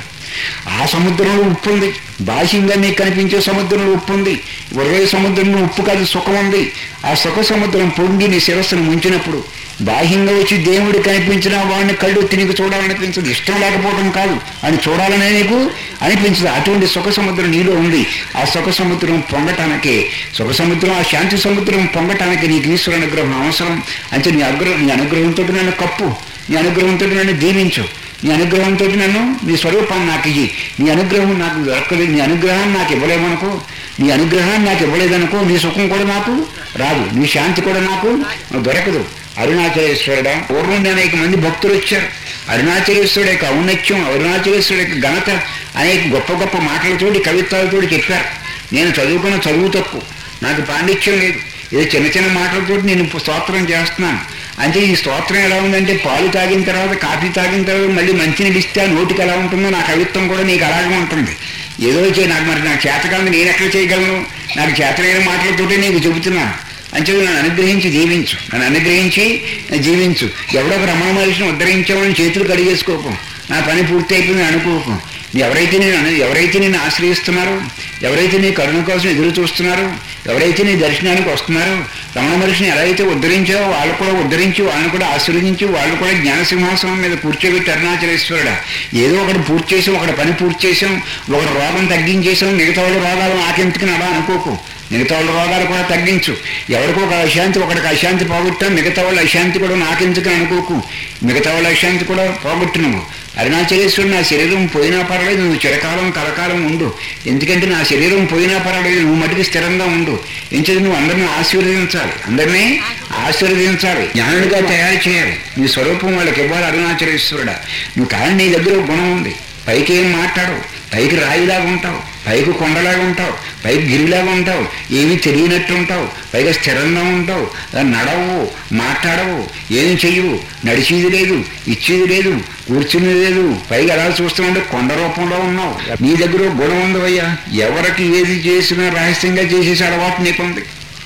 ఆ సముద్రంలో ఉప్పు ఉంది బాహ్యంగా నీకు కనిపించే సముద్రంలో ఉప్పు ఉంది హృదయ సముద్రంలో ఉప్పు కాదు సుఖం ఉంది ఆ సుఖ సముద్రం పొంగి నీ శిరస్సును ముంచినప్పుడు బాహ్యంగా వచ్చి దేవుడు కనిపించినా వాడిని కళ్ళు ఎత్తి నీకు చూడాలనిపించదు ఇష్టం లేకపోవడం కాదు అని చూడాలనే నీకు అనిపించదు అటువంటి సుఖ సముద్రం నీలో ఉంది ఆ సుఖ సముద్రం పొంగటానికి సుఖ సముద్రం ఆ శాంతి సముద్రం పొంగటానికి నీకు ఈశ్వర అనుగ్రహం అవసరం అంటే నీ అనుగ్రహం నీ అనుగ్రహంతో నన్ను కప్పు నీ అనుగ్రహంతో నన్ను దీవించు నీ అనుగ్రహంతో నన్ను నీ స్వరూపం నాకు ఇయ్యి నీ అనుగ్రహం నాకు దొరకలేదు నీ అనుగ్రహం నాకు ఇవ్వలేమనుకో నీ అనుగ్రహాన్ని నాకు ఇవ్వలేదనుకో నీ సుఖం కూడా నాకు రాదు నీ శాంతి కూడా నాకు దొరకదు అరుణాచలేశ్వరుడ పూర్వం అనేక మంది భక్తులు వచ్చారు అరుణాచలేశ్వరుడు యొక్క ఔన్నత్యం అరుణాచలేశ్వరుడు యొక్క ఘనత అనేక గొప్ప గొప్ప మాటలతోటి కవిత్వాలతోటి చెప్పారు నేను చదువుకున్న చదువు తక్కువ నాకు పాండిత్యం లేదు ఏదో చిన్న చిన్న మాటలతో నేను స్తోత్రం చేస్తున్నాను అంటే ఈ స్తోత్రం ఎలా ఉందంటే పాలు తాగిన తర్వాత కాఫీ తాగిన తర్వాత మళ్ళీ మంచినీళ్ళు ఇస్తే ఆ నోటికి ఎలా ఉంటుందో నా కవిత్వం కూడా నీకు అలాగే ఉంటుంది ఏదో చే నాకు మరి నాకు చేతకాంది నేను ఎక్కడ చేయగలను నాకు చేతనైన మాటలతోటి నీకు చెబుతున్నాను అంటే నన్ను అనుగ్రహించి జీవించు నన్ను అనుగ్రహించి జీవించు ఎవడో ఒక రమణ మహర్షిని ఉద్ధరించామని చేతులు కడిగేసుకోకు నా పని పూర్తి అయిపోయింది అనుకోకు ఎవరైతే నేను అను- ఎవరైతే నేను ఆశ్రయిస్తున్నారో ఎవరైతే నీ కరుణ కోసం ఎదురు చూస్తున్నారో ఎవరైతే నీ దర్శనానికి వస్తున్నారో రమణ మహర్షిని ఎలా అయితే ఉద్ధరించావో వాళ్ళు కూడా ఉద్ధరించి వాళ్ళని కూడా ఆశీర్వదించి వాళ్ళు కూడా జ్ఞాన సింహాసనం మీద కూర్చోబెట్టి అరుణాచలేశ్వరుడా ఏదో ఒకటి పూర్తి చేసాం ఒకటి పని పూర్తి చేసాం ఒకటి రోగం తగ్గించేసాం మిగతా వాళ్ళ రోగాలు నాకెందుకు అలా అనుకోకు మిగతా వాళ్ళ రోగాలు కూడా తగ్గించు ఎవరికో ఒక అశాంతి ఒకటికి అశాంతి పోగొట్టాం మిగతా వాళ్ళ అశాంతి కూడా నాకెందుకు అనుకోకు మిగతా వాళ్ళ అశాంతి కూడా పోగొట్టు నువ్వు అరుణాచలేశ్వరుడు నా శరీరం పోయినా పర్వాలేదు నువ్వు చిరకాలం కలకాలం ఉండు ఎందుకంటే నా శరీరం పోయినా పర్వాలేదు నువ్వు మటుకు స్థిరంగా ఉండు ఎంచేది నువ్వు అందరినీ ఆశీర్వదించాలి అందరినీ ఆశీర్వదించాలి జ్ఞానుడిగా తయారు చేయాలి నీ స్వరూపం వాళ్ళకి ఇవ్వాలి అరుణాచలేశ్వరుడా నువ్వు కానీ నీ దగ్గర ఒక గుణం ఉంది పైకి ఏం మాట్లాడవు పైకి రాయిలాగా ఉంటావు పైకి కొండలాగా ఉంటావు పైకి గిరిలాగా ఉంటావు ఏమీ తెలియనట్టు ఉంటావు పైగా స్థిరంగా ఉంటావు నడవు మాట్లాడవు ఏం చెయ్యవు నడిచేది లేదు ఇచ్చేది లేదు కూర్చునేది లేదు పైగా ఎలా చూస్తున్నావు కొండ రూపంలో ఉన్నావు నీ దగ్గర ఒక గుణం ఉంది అయ్యా ఎవరికి ఏది చేసినా రహస్యంగా చేసేసి అలవాటు నీకుంది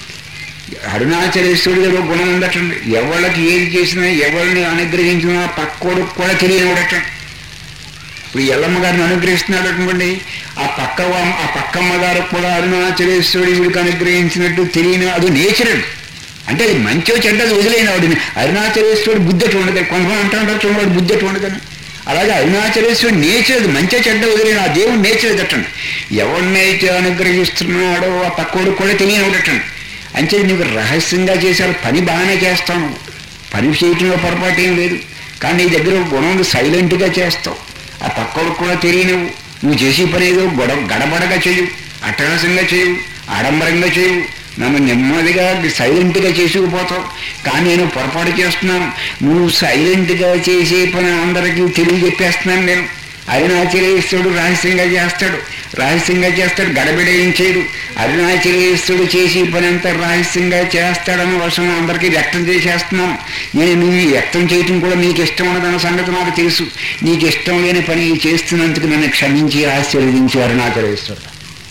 అరుణాచలేశ్వరుడి దగ్గర ఒక గుణం ఉండటండి ఎవరికి ఏది చేసినా ఎవరిని అనుగ్రహించినా పక్కోడు కూడా తెలియనివ్వడటండి ఇప్పుడు ఎల్లమ్మ గారిని అనుగ్రహిస్తున్నాడు అనుకోండి ఆ పక్క వా- ఆ పక్కమ్మ గారు కూడా అరుణాచలేశ్వరుడు వీడికి అనుగ్రహించినట్టు తెలియని అది నేచురల్ అంటే అది మంచో చెడ్డది వదిలేని వాడిని అరుణాచలేశ్వరుడు బుద్ధి అటు ఉండదు కొంతమంది అంటూ ఉంటారు చూడవాడు బుద్ధి అటు ఉండదని అలాగే అరుణాచలేశ్వరుడు నేచర్ అది మంచో చెడ్డ వదిలేని ఆ దేవుడు నేచర్ ఎదటండి ఎవరినైతే అనుగ్రహిస్తున్నాడో ఆ పక్కోడు కూడా తెలియని ఒకటండి అంటే నీకు రహస్యంగా చేశారు పని బాగానే చేస్తాను పని చేయటంలో పొరపాటు ఏం లేదు కానీ నీ దగ్గర ఒక గుణం ఉంది సైలెంట్గా చేస్తావు ఆ పక్కోడు కూడా తెలియనివ్వు నువ్వు చేసే పని ఏదో గొడ గడబడగా చేయు అట్టహాసంగా చేయు ఆడంబరంగా చేయు నన్ను నెమ్మదిగా సైలెంట్గా చేసుకుపోతావు కానీ నేను పొరపాటు చేస్తున్నాను నువ్వు సైలెంట్గా చేసే పని అందరికీ తెలియజెప్పేస్తున్నాను నేను అరుణాచలేశ్వరుడు రహస్యంగా చేస్తాడు రహస్యంగా చేస్తాడు గడబిడ ఏం చేయడు అరుణాచలేశ్వరుడు చేసే పని అంతా రహస్యంగా చేస్తాడన్న వర్షం అందరికీ వ్యక్తం చేసేస్తున్నాను నేను నువ్వు వ్యక్తం చేయటం కూడా నీకు ఇష్టం ఉన్నదన్న సంగతి నాకు తెలుసు నీకు ఇష్టం లేని పని చేస్తున్నందుకు నన్ను క్షమించి ఆశీర్వదించి అరుణాచలేశ్వరుడు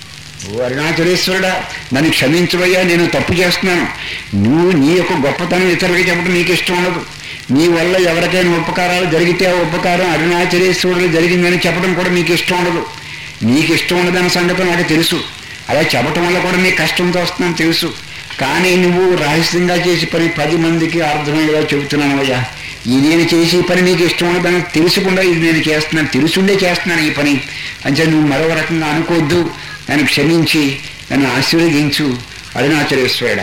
ఓ అరుణాచలేశ్వరుడా నన్ను క్షమించవయ్యా నేను తప్పు చేస్తున్నాను నువ్వు నీ యొక్క గొప్పతనం ఇతరులకి చెప్పడం నీకు ఇష్టం ఉండదు నీ వల్ల ఎవరికైనా ఉపకారాలు జరిగితే ఆ ఉపకారం అరుణాచలేశ్వరుడు జరిగిందని చెప్పడం కూడా నీకు ఇష్టం ఉండదు నీకు ఇష్టం ఉండదన్న సంగతి నాకు తెలుసు అలా చెప్పటం వల్ల కూడా నీకు కష్టంతో వస్తుందని తెలుసు కానీ నువ్వు రహస్యంగా చేసి పని పది మందికి అర్థమయ్యేలా చెబుతున్నాను అయ్యా ఈ నేను చేసే పని నీకు ఇష్టం ఉండదని తెలుసుకుండా ఇది నేను చేస్తున్నాను తెలుసుండే చేస్తున్నాను ఈ పని అంటే నువ్వు మరో రకంగా అనుకోవద్దు నన్ను క్షమించి నన్ను ఆశీర్వదించు అరుణాచలేశ్వరుడా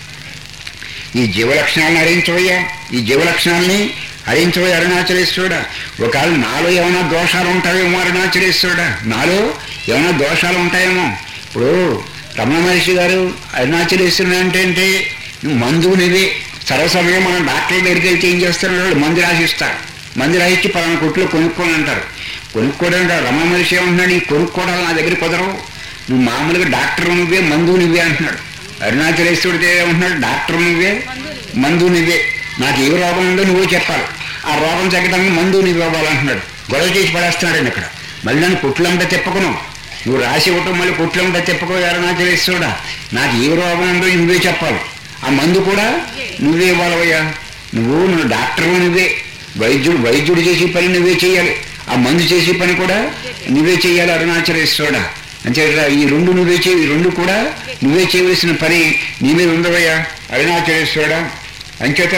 ఈ జీవలక్షణాలను హరించవయ్యా ఈ జీవలక్షణాలని హరించవయ్య అరుణాచలేశ్వరుడా ఒకవేళ నాలో ఏమైనా దోషాలు ఉంటాయేమో అరుణాచలేశ్వరుడా నాలో ఏమైనా దోషాలు ఉంటాయేమో ఇప్పుడు రమణ మహర్షి గారు అరుణాచలేశ్వరుడు అంటే అంటే నువ్వు మందువు నువ్వే సర్వసమయం మనం డాక్టర్ దగ్గరికి వెళ్తే ఏం చేస్తారు వాళ్ళు మందు రాసిస్తారు మందు రాసిచ్చి పలానా కొట్లో కొనుక్కొని అంటారు కొనుక్కోవడం రమ మనిషి ఏమంటున్నాడు ఈ కొనుక్కోవడాలు నా దగ్గర కుదరవు నువ్వు మామూలుగా డాక్టర్ నువ్వే మందు నువ్వే అంటున్నాడు అరుణాచలేశ్వరుడు ఏమంటున్నాడు డాక్టర్ నువ్వే మందు నువ్వే నాకు ఏ రోగం ఉందో నువ్వే చెప్పాలి ఆ రోగం తగ్గడానికి మందు నువ్వు ఇవ్వాలంటున్నాడు గొడవ చేసి పడేస్తున్నాడు ఇక్కడ మళ్ళీ నన్ను కొట్లంతా తిప్పకును నువ్వు రాసి ఇవ్వటం మళ్ళీ కొట్లంతా తిప్పకో అరుణాచలేశ్వరుడా నాకు ఏ రోగం ఉందో నువ్వే చెప్పాలి ఆ మందు కూడా నువ్వే ఇవ్వాలవయ్యా నువ్వు నువ్వు డాక్టర్ నువ్వే వైద్యుడు వైద్యుడు చేసే పని నువ్వే చేయాలి ఆ మందు చేసే పని కూడా నువ్వే చేయాలి అరుణాచలేశ్వరుడా అంతే ఈ రెండు నువ్వే చేయి ఈ రెండు కూడా నువ్వే చేయవలసిన పని నీ మీద ఉండవయ్యా అరుణాచలేశ్వరుడా అంచేత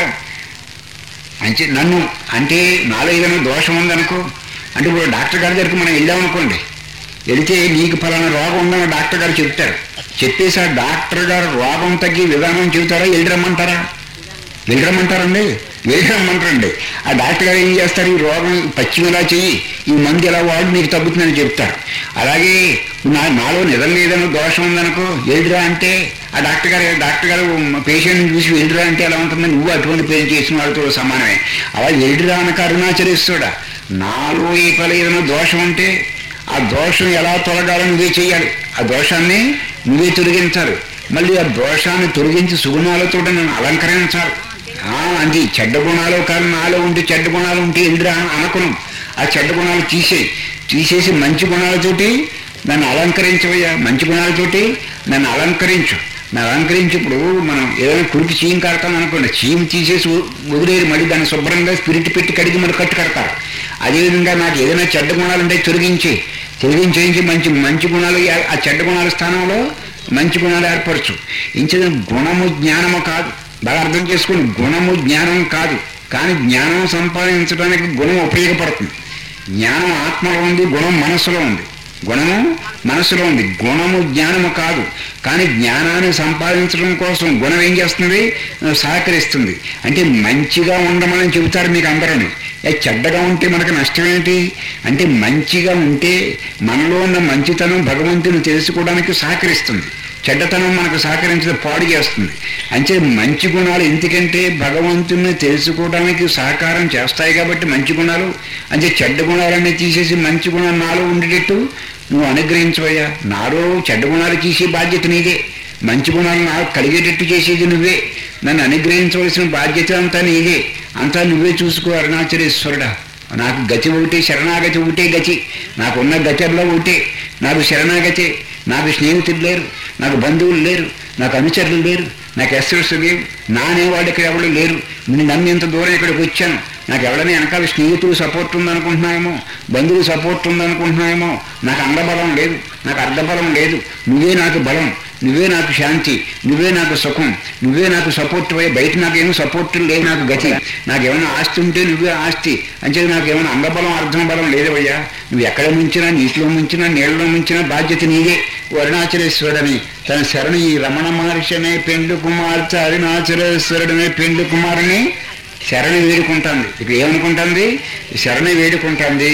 అంచే నన్ను అంటే నాలో ఏదైనా దోషం ఉందనుకో అంటే ఇప్పుడు డాక్టర్ గారి దగ్గరికి మనం వెళ్ళామనుకోండి వెళితే నీకు ఫలానా రోగం ఉందని డాక్టర్ గారు చెప్తారు చెప్పేసి ఆ డాక్టర్ గారు రోగం తగ్గి విధానం చెబుతారా వెళ్ళరమ్మంటారా వెళ్ళరమ్మంటారండి వెళ్ళరమ్మంటారండి ఆ డాక్టర్ గారు ఏం చేస్తారు ఈ రోగం పచ్చిమి ఇలా చెయ్యి ఈ మందు ఎలా వాడు నీకు తగ్గుతుందని చెప్తారు అలాగే నా నాలో నిజంగా ఏదైనా దోషం ఉందనుకో వెళ్ళిరా అంటే ఆ డాక్టర్ గారు డాక్టర్ గారు పేషెంట్ని చూసి వెళ్ళిరా అంటే ఎలా ఉంటుందని నువ్వు అటువంటి పేరు చేసిన వాళ్ళతో సమానమే అలా వెళ్ళిరా అనక అరుణాచరిస్తాడా నాలో ఈ పలు ఏదైనా దోషం ఉంటే ఆ దోషం ఎలా తొలగాలో నువ్వే చేయాలి ఆ దోషాన్ని నువ్వే తొలగించాలి మళ్ళీ ఆ దోషాన్ని తొలగించి సుగుణాలతో నన్ను అలంకరించాలి ఆ, అది చెడ్డ గుణాలు కానీ నాలో ఉంటే చెడ్డ గుణాలు ఉంటే ఎందురా అనకును ఆ చెడ్డ గుణాలు తీసేయి తీసేసి మంచి గుణాలతోటి నన్ను అలంకరించవయ్యా మంచి గుణాలతోటి నన్ను అలంకరించు నన్ను అలంకరించి ఇప్పుడు మనం ఏదైనా కురికి చీమ్ కడతాం అనుకోండి చీమ్ తీసేసి వ- వదిలేరు మళ్ళీ దాన్ని శుభ్రంగా స్పిరిట్ పెట్టి కడిగి మరి కట్టు కడతారు అదేవిధంగా నాకు ఏదైనా చెడ్డ గుణాలు ఉంటే తొలగించి తొలగించేయించి మంచి మంచి గుణాలు ఆ- ఆ చెడ్డ గుణాల స్థానంలో మంచి గుణాలు ఏర్పరచు ఇంచేది గుణము జ్ఞానము కాదు బాగా అర్థం చేసుకోండి గుణము జ్ఞానం కాదు కానీ జ్ఞానం సంపాదించడానికి గుణం ఉపయోగపడుతుంది జ్ఞానం ఆత్మలో ఉంది గుణం మనస్సులో ఉంది గుణము మనస్సులో ఉంది గుణము జ్ఞానము కాదు కానీ జ్ఞానాన్ని సంపాదించడం కోసం గుణం ఏం చేస్తుంది సహకరిస్తుంది అంటే మంచిగా ఉండమని చెబుతారు మీకు అందరూ చెడ్డగా ఉంటే మనకు నష్టం ఏంటి అంటే మంచిగా ఉంటే మనలో ఉన్న మంచితనం భగవంతుని తెలుసుకోవడానికి సహకరిస్తుంది చెడ్డతనం మనకు సహకరించడం పాడు చేస్తుంది అంటే మంచి గుణాలు ఎందుకంటే భగవంతుని తెలుసుకోవడానికి సహకారం చేస్తాయి కాబట్టి మంచి గుణాలు అంటే చెడ్డ గుణాలన్నీ తీసేసి మంచి గుణాలు నాలో ఉండేటట్టు నువ్వు అనుగ్రహించవయ్యా నాలో చెడ్డ గుణాలు తీసే బాధ్యత నీదే మంచి గుణాలు నాకు కలిగేటట్టు చేసేది నువ్వే నన్ను అనుగ్రహించవలసిన బాధ్యత అంతా నీదే అంతా నువ్వే చూసుకో అరుణాచలేశ్వరుడా నాకు గతి ఒకటే శరణాగతి ఒకటే గతి నాకున్న గతిలో ఒకటే నాకు శరణాగతి నాకు స్నేహితులు లేరు నాకు బంధువులు లేరు నాకు అనుచరులు లేరు నాకు ఎస్ఎస్ లేవు నానేవాడు ఇక్కడ ఎవరు లేరు నేను నమ్మి ఇంత దూరం ఇక్కడికి వచ్చాను నాకు ఎవరైనా వెనకాల స్నేహితులు సపోర్ట్ ఉందనుకుంటున్నాయేమో బంధువులు సపోర్ట్ ఉందనుకుంటున్నాయేమో నాకు అండబలం లేదు నాకు అర్ధబలం లేదు నువ్వే నాకు బలం నువ్వే నాకు శాంతి నువ్వే నాకు సుఖం నువ్వే నాకు సపోర్ట్ అయ్యి బయట నాకేమో సపోర్ట్ లేదు నాకు గతి నాకేమైనా ఆస్తి ఉంటే నువ్వే ఆస్తి అంటే నాకేమైనా అంగబలం అర్థం బలం లేదవయ్యా నువ్వు ఎక్కడ ముంచినా నీటిలో ముంచినా నీళ్ళలో ముంచినా బాధ్యత నీదే అరుణాచలేశ్వరుడని తన శరణు ఈ రమణ మహర్షి అనే పెండు కుమార్తె అరుణాచలేశ్వరుడనే పెండు కుమారుని శరణి వేడుకుంటుంది ఇక ఏమనుకుంటుంది శరణి వేడుకుంటుంది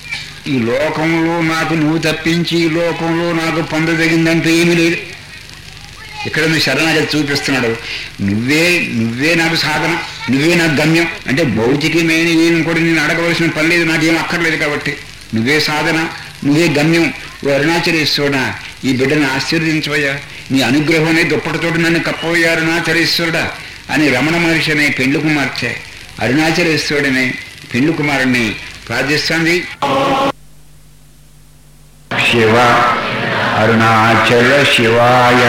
ఈ లోకంలో నాకు నువ్వు తప్పించి ఈ లోకంలో నాకు పొందదగిందంటూ ఏమీ లేదు ఇక్కడ నువ్వు శరణాగతి చూపిస్తున్నాడు నువ్వే నువ్వే నాకు సాధన నువ్వే నాకు గమ్యం అంటే భౌతికమైన ఏమి కూడా నేను అడగవలసిన పని లేదు నాకేం అక్కర్లేదు కాబట్టి నువ్వే సాధన నువ్వే గమ్యం ఓ అరుణాచలేశ్వరుడా ఈ బిడ్డను ఆశీర్వదించవయ్యా నీ అనుగ్రహమే దుప్పటితోటి నన్ను కప్పవయ్యా అరుణాచలేశ్వరుడా అని రమణ మహర్షి అనే పెండ్లు కుమార్తె అరుణాచలేశ్వరుడనే పెండ్లు కుమారుణ్ణి ప్రార్థిస్తుంది శివ అరుణాచల శివాయ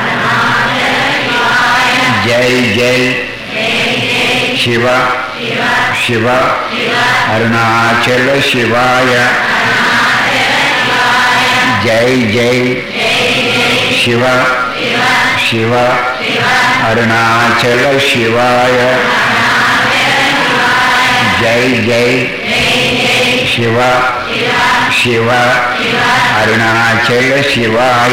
జై జై శివ శివ అరుణాచల శివాయ జై జై శివ శివ అరుణాచల శివాయ జై జై శివ శివ అరుణాచల శివాయ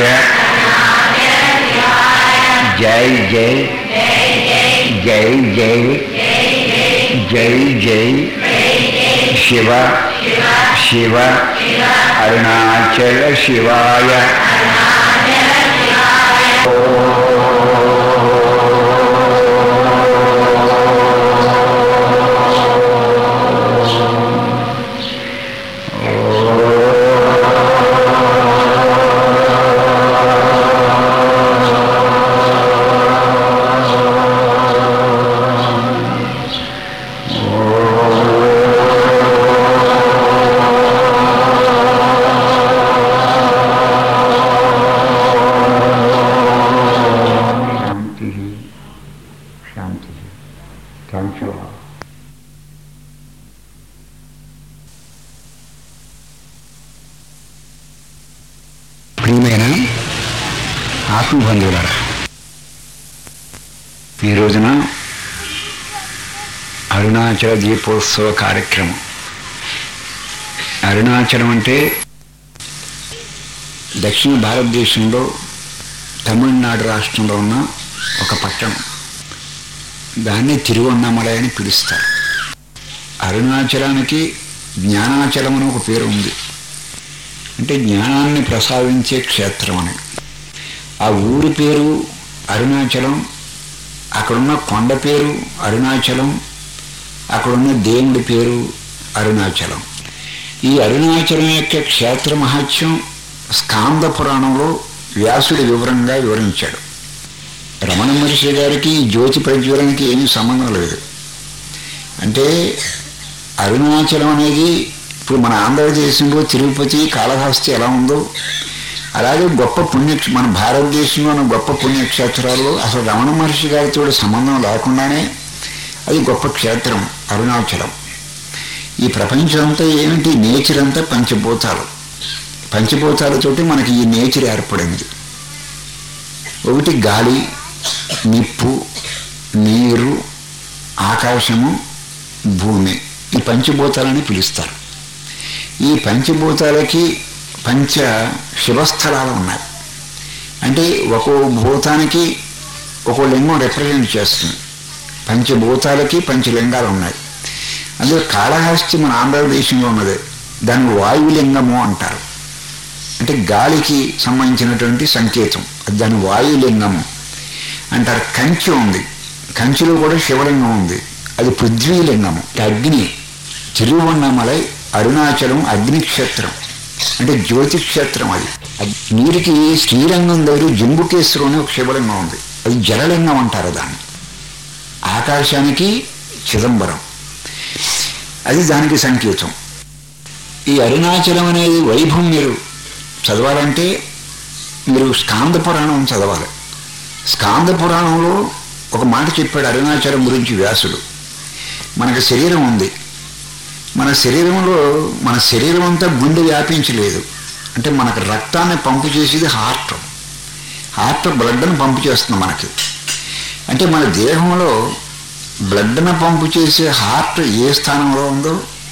జై జై జై జై జై జై శివ శివ అరుణాచల శివాయ ఓ థ్యాంక్ యూ ప్రియమైన ఆత్మబంధువులారా ఈ రోజున అరుణాచల దీపోత్సవ కార్యక్రమం అరుణాచలం అంటే దక్షిణ భారతదేశంలో తమిళనాడు రాష్ట్రంలో ఉన్న ఒక పట్టణం దాన్ని తిరువన్నమలై అని పిలుస్తారు అరుణాచలానికి జ్ఞానాచలం అని ఒక పేరు ఉంది అంటే జ్ఞానాన్ని ప్రసాదించే క్షేత్రం అని ఆ ఊరి పేరు అరుణాచలం అక్కడున్న కొండ పేరు అరుణాచలం అక్కడున్న దేవుడి పేరు అరుణాచలం ఈ అరుణాచలం యొక్క క్షేత్ర మహత్యం స్కాంద పురాణంలో వ్యాసుడి వివరంగా వివరించాడు రమణ మహర్షి గారికి ఈ జ్యోతి ప్రజ్వలనకి ఏమీ సంబంధం లేదు అంటే అరుణాచలం అనేది ఇప్పుడు మన ఆంధ్రదేశంలో తిరుపతి కాళహస్తి ఎలా ఉందో అలాగే గొప్ప పుణ్య మన భారతదేశంలో ఉన్న గొప్ప పుణ్యక్షేత్రాల్లో అసలు రమణ మహర్షి గారితో సంబంధం లేకుండానే అది గొప్ప క్షేత్రం అరుణాచలం ఈ ప్రపంచం అంతా ఏమిటి నేచర్ అంతా పంచభూతాలు పంచభూతాలతోటి మనకి ఈ నేచర్ ఏర్పడింది ఒకటి గాలి నిప్పు నీరు ఆకాశము భూమి ఈ పంచభూతాలని పిలుస్తారు ఈ పంచభూతాలకి పంచ శివస్థలాలు ఉన్నాయి అంటే ఒక్కో భూతానికి ఒక్కో లింగం రిప్రజెంట్ చేస్తుంది పంచభూతాలకి పంచలింగాలు ఉన్నాయి అందులో కాళహస్తి మన ఆంధ్రదేశంలో ఉన్నది దాన్ని వాయులింగము అంటారు అంటే గాలికి సంబంధించినటువంటి సంకేతం దాని వాయులింగము అంటారు కంచి ఉంది కంచిలో కూడా శివలింగం ఉంది అది పృథ్వీలింగము అగ్ని తిరువన్నమలై అరుణాచలం అగ్నిక్షేత్రం అంటే జ్యోతి క్షేత్రం అది నీటికి శ్రీరంగం దగ్గర జంబుకేశ్వరం అనే ఒక శివలింగం ఉంది అది జలలింగం అంటారు దాన్ని ఆకాశానికి చిదంబరం అది దానికి సంకేతం ఈ అరుణాచలం అనేది వైభవం మీరు చదవాలంటే మీరు స్కాంద పురాణం చదవాలి స్కాంద పురాణంలో ఒక మాట చెప్పాడు అరుణాచలం గురించి వ్యాసుడు మనకు శరీరం ఉంది మన శరీరంలో మన శరీరం అంతా గుండె వ్యాపించలేదు అంటే మనకు రక్తాన్ని పంపు చేసేది హార్ట్ హార్ట్ బ్లడ్ని పంపు చేస్తుంది మనకి అంటే మన దేహంలో బ్లడ్ను పంపు చేసే హార్ట్ ఏ స్థానంలో ఉందో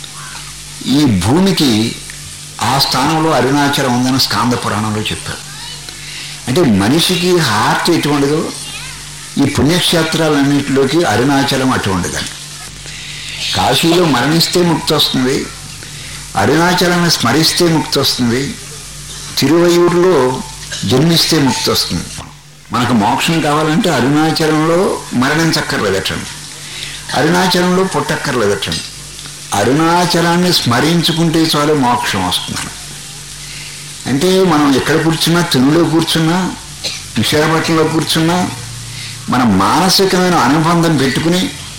ఈ భూమికి ఆ స్థానంలో అరుణాచలం ఉందని స్కాంద పురాణంలో చెప్పారు అంటే మనిషికి హార్ట్ ఎటువంటిదో ఈ పుణ్యక్షేత్రాలన్నింటిలోకి అరుణాచలం అటువంటిదని కాశీలో మరణిస్తే ముక్తి వస్తుంది అరుణాచలాన్ని స్మరిస్తే ముక్తి వస్తుంది తిరువయూరులో జన్మిస్తే ముక్తి వస్తుంది మనకు మోక్షం కావాలంటే అరుణాచలంలో మరణించక్కర్లేదటండి అరుణాచలంలో పుట్టక్కర్లేదటండి అరుణాచలాన్ని స్మరించుకుంటే చాలు మోక్షం వస్తుంది అంటే మనం ఎక్కడ కూర్చున్నా తునిలో కూర్చున్నా విశాఖపట్నంలో కూర్చున్నా మన మానసికమైన అనుబంధం పెట్టుకుని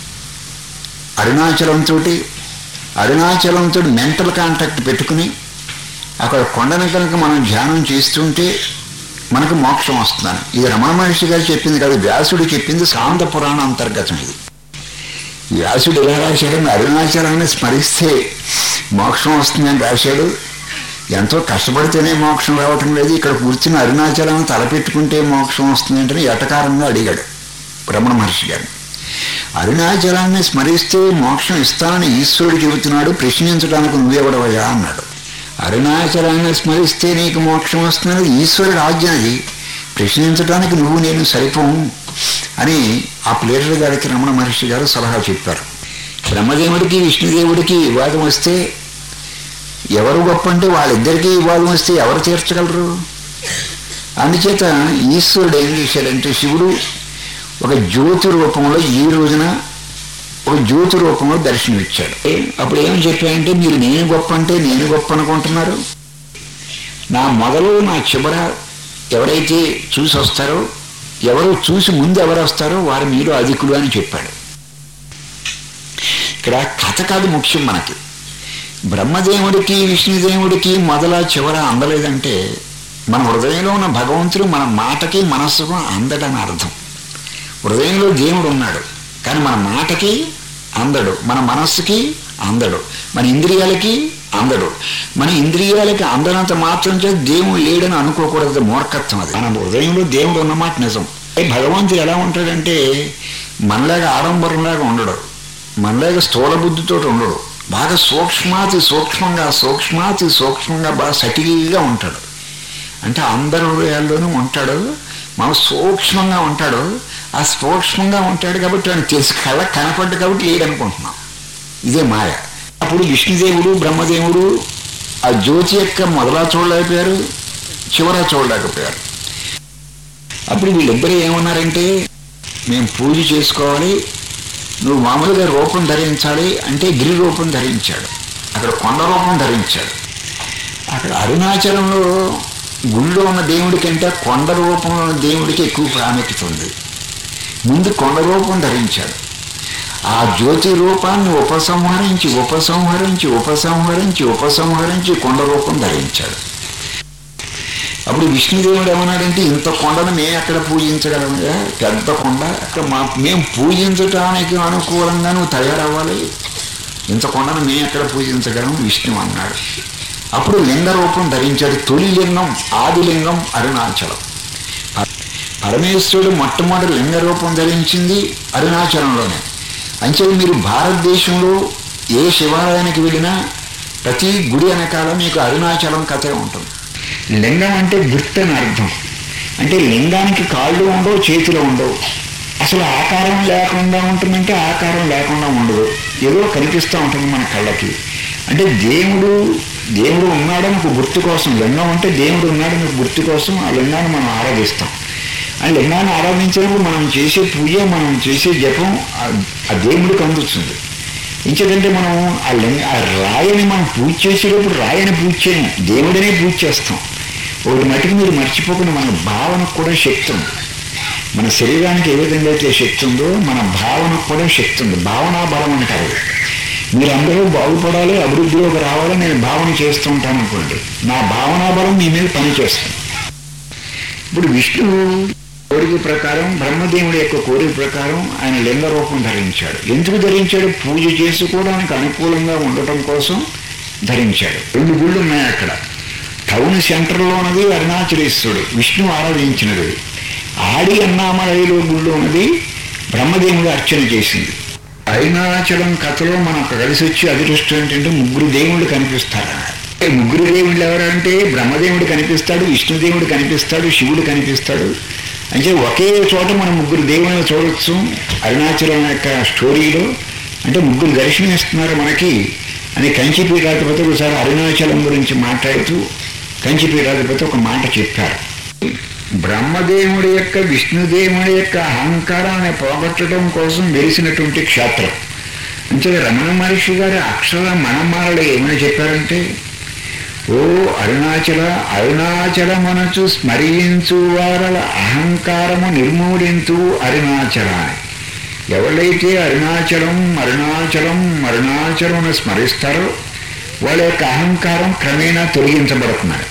అరుణాచలంతో అరుణాచలంతో మెంటల్ కాంటాక్ట్ పెట్టుకుని అక్కడ కొండను కనుక మనం ధ్యానం చేస్తుంటే మనకు మోక్షం వస్తుందని ఇది రమణ మహర్షి గారు చెప్పింది కాదు వ్యాసుడు చెప్పింది శాంత పురాణ అంతర్గతం ఇది వ్యాసుడు ఎలా రాశాడని అరుణాచలాన్ని స్మరిస్తే మోక్షం వస్తుందని రాశాడు ఎంతో కష్టపడితేనే మోక్షం రావటం లేదు ఇక్కడ కూర్చుని అరుణాచలాన్ని తలపెట్టుకుంటే మోక్షం వస్తుంది అంటే ఎటకారంగా అడిగాడు రమణ మహర్షి గారు అరుణాచలాన్ని స్మరిస్తే మోక్షం ఇస్తానని ఈశ్వరుడు చెబుతున్నాడు ప్రశ్నించడానికి నువ్వెవడవయా అన్నాడు అరుణాచలాన్ని స్మరిస్తే నీకు మోక్షం వస్తున్నది ఈశ్వరుడు ఆజ్ఞది ప్రశ్నించడానికి నువ్వు నేను సరిపోము అని ఆ ప్లేటర్ గారికి రమణ మహర్షి గారు సలహా చెప్పారు బ్రహ్మదేవుడికి విష్ణుదేవుడికి వివాదం వస్తే ఎవరు గొప్ప అంటే వాళ్ళిద్దరికీ వివాదం వస్తే ఎవరు తీర్చగలరు అందుచేత ఈశ్వరుడు ఏం చేశాడంటే శివుడు ఒక జ్యోతి రూపంలో ఈ రోజున ఒక జ్యోతి రూపంలో దర్శనమిచ్చాడు అప్పుడు ఏం చెప్పాయంటే మీరు నేను గొప్ప అంటే నేను గొప్ప అనుకుంటున్నారు నా మొదలు నా చివర ఎవరైతే చూసి వస్తారో ఎవరు చూసి ముందు ఎవరు వస్తారో వారు మీరు అధికులు అని చెప్పాడు ఇక్కడ కథ కాదు ముఖ్యం మనకి బ్రహ్మదేవుడికి విష్ణుదేవుడికి మొదల చివర అందలేదంటే మన హృదయంలో ఉన్న భగవంతుడు మన మాటకి మనస్సుకు అందడని అర్థం హృదయంలో దేవుడు ఉన్నాడు కానీ మన మాటకి అందడు మన మనస్సుకి అందడు మన ఇంద్రియాలకి అందడు మన ఇంద్రియాలకి అందనంత మాత్రం చేసి దేవుడు లేడని అనుకోకూడదు మూర్ఖత్వం అది మన హృదయంలో దేవుడు ఉన్నమాట నిజం భగవంతుడు ఎలా ఉంటాడంటే మనలాగా ఆడంబరంలాగా ఉండడు మనలాగా స్థూల బుద్ధితో ఉండడు బాగా సూక్ష్మాతి సూక్ష్మంగా సూక్ష్మాతి సూక్ష్మంగా బాగా సటిల్గా ఉంటాడు అంటే అందరి హృదయాల్లోనూ ఉంటాడు మనం సూక్ష్మంగా ఉంటాడు ఆ సూక్ష్మంగా ఉంటాడు కాబట్టి ఆయన తెలుసు కళ్ళ కనపడ్డు కాబట్టి లేడనుకుంటున్నాం ఇదే మాయ అప్పుడు విష్ణుదేవుడు బ్రహ్మదేవుడు ఆ జ్యోతి యొక్క మొదలా చూడలేకపోయారు చివర చూడలేకపోయారు అప్పుడు వీళ్ళిద్దరూ ఏమన్నారంటే మేము పూజ చేసుకోవాలి నువ్వు మామూలుగా రూపం ధరించాలి అంటే గిరి రూపం ధరించాడు అక్కడ కొండ రూపం ధరించాడు అక్కడ అరుణాచలంలో గుళ్ళో ఉన్న దేవుడి కంటే కొండ రూపంలో ఉన్న దేవుడికి ఎక్కువ ప్రాముఖ్యత ఉంది ముందు కొండ రూపం ధరించాడు ఆ జ్యోతి రూపాన్ని ఉపసంహరించి ఉపసంహరించి ఉపసంహరించి ఉపసంహరించి కొండ రూపం ధరించాడు అప్పుడు విష్ణుదేవుడు ఏమన్నాడంటే ఇంత కొండను మేము ఎక్కడ పూజించగలముగా పెద్ద కొండ అక్కడ మా మేము పూజించటానికి అనుకూలంగా నువ్వు తయారవ్వాలి ఇంత కొండను మేము ఎక్కడ పూజించగలం విష్ణు అన్నాడు అప్పుడు లింగ రూపం ధరించాడు తొలి లింగం ఆది లింగం అరుణాచలం ప- పరమేశ్వరుడు మొట్టమొదటి లింగ రూపం ధరించింది అరుణాచలంలోనే అంతే మీరు భారతదేశంలో ఏ శివాలయానికి వెళ్ళినా ప్రతి గుడి వెనకాల మీకు అరుణాచలం కథ ఉంటుంది లింగం అంటే గుర్తు అని అర్థం అంటే లింగానికి కాళ్ళు ఉండవు చేతులు ఉండవు అసలు ఆకారం లేకుండా ఉంటుందంటే ఆకారం లేకుండా ఉండదు ఏదో కనిపిస్తూ ఉంటుంది మన కళ్ళకి అంటే దేవుడు దేవుడు ఉన్నాడని ఒక గుర్తు కోసం లింగం అంటే దేవుడు ఉన్నాడని ఒక గుర్తు కోసం ఆ లింగాన్ని మనం ఆరాధిస్తాం ఆ లింగాన్ని ఆరాధించినప్పుడు మనం చేసే పూజ మనం చేసే జపం ఆ- ఆ దేవుడికి అందుతుంది ఇంకేదంటే మనం ఆ లింగ ఆ రాయని మనం పూజ చేసేటప్పుడు రాయని పూజ చేయము దేవుడినే పూజ చేస్తాం ఒకటి మటుకు మీరు మర్చిపోకుండా మన భావనకు కూడా శక్తి ఉంది మన శరీరానికి ఏ విధంగా అయితే శక్తి ఉందో మన భావనకు కూడా శక్తి ఉంది భావనా బలం అంటారు మీరు అందరూ బాగుపడాలి అభివృద్ధిలోకి రావాలి నేను భావన చేస్తూ ఉంటాను అనుకోండి నా భావనా బలం మీ మీద పనిచేస్తుంది ఇప్పుడు విష్ణువు కోరిక ప్రకారం బ్రహ్మదేవుడి యొక్క కోరిక ప్రకారం ఆయన లింగ రూపం ధరించాడు ఎందుకు ధరించాడు పూజ చేసుకోవడానికి అనుకూలంగా ఉండటం కోసం ధరించాడు రెండు గుళ్ళు ఉన్నాయి అక్కడ టౌన్ సెంటర్లో ఉన్నది అరుణాచలేశ్వరుడు విష్ణు ఆరాధించినది ఆడి అన్నామలైలో గుళ్ళు ఉన్నది బ్రహ్మదేవుడు అర్చన చేసింది అరుణాచలం కథలో మనం కలిసి వచ్చి అదృష్టం ఏంటంటే ముగ్గురు దేవుళ్ళు కనిపిస్తారు ఈ ముగ్గురు దేవుళ్ళు ఎవరంటే బ్రహ్మదేవుడు కనిపిస్తాడు విష్ణుదేవుడు కనిపిస్తాడు శివుడు కనిపిస్తాడు అంటే ఒకే చోట మనం ముగ్గురు దేవుళ్ళని చూడొచ్చు అరుణాచలం యొక్క స్టోరీలో అంటే ముగ్గురు దర్శనమిస్తున్నారు మనకి అని కంచి పీఠాధిపతి ఒకసారి అరుణాచలం గురించి మాట్లాడుతూ కంచి పీఠాధిపతి ఒక మాట చెప్పారు బ్రహ్మదేవుడి యొక్క విష్ణుదేవుడి యొక్క అహంకారాన్ని పోగొట్టడం కోసం వెలిసినటువంటి క్షేత్రం అంటే రమణ మహర్షి గారి అక్షర మనమాలలో ఏమని చెప్పారంటే ఓ అరుణాచల అరుణాచలమనచు స్మరించు వారల అహంకారము నిర్మూలించు అరుణాచల అని. ఎవరైతే అరుణాచలం అరుణాచలం అరుణాచలం అని స్మరిస్తారో వాళ్ళ యొక్క అహంకారం క్రమేణా తొలగించబడుతున్నారు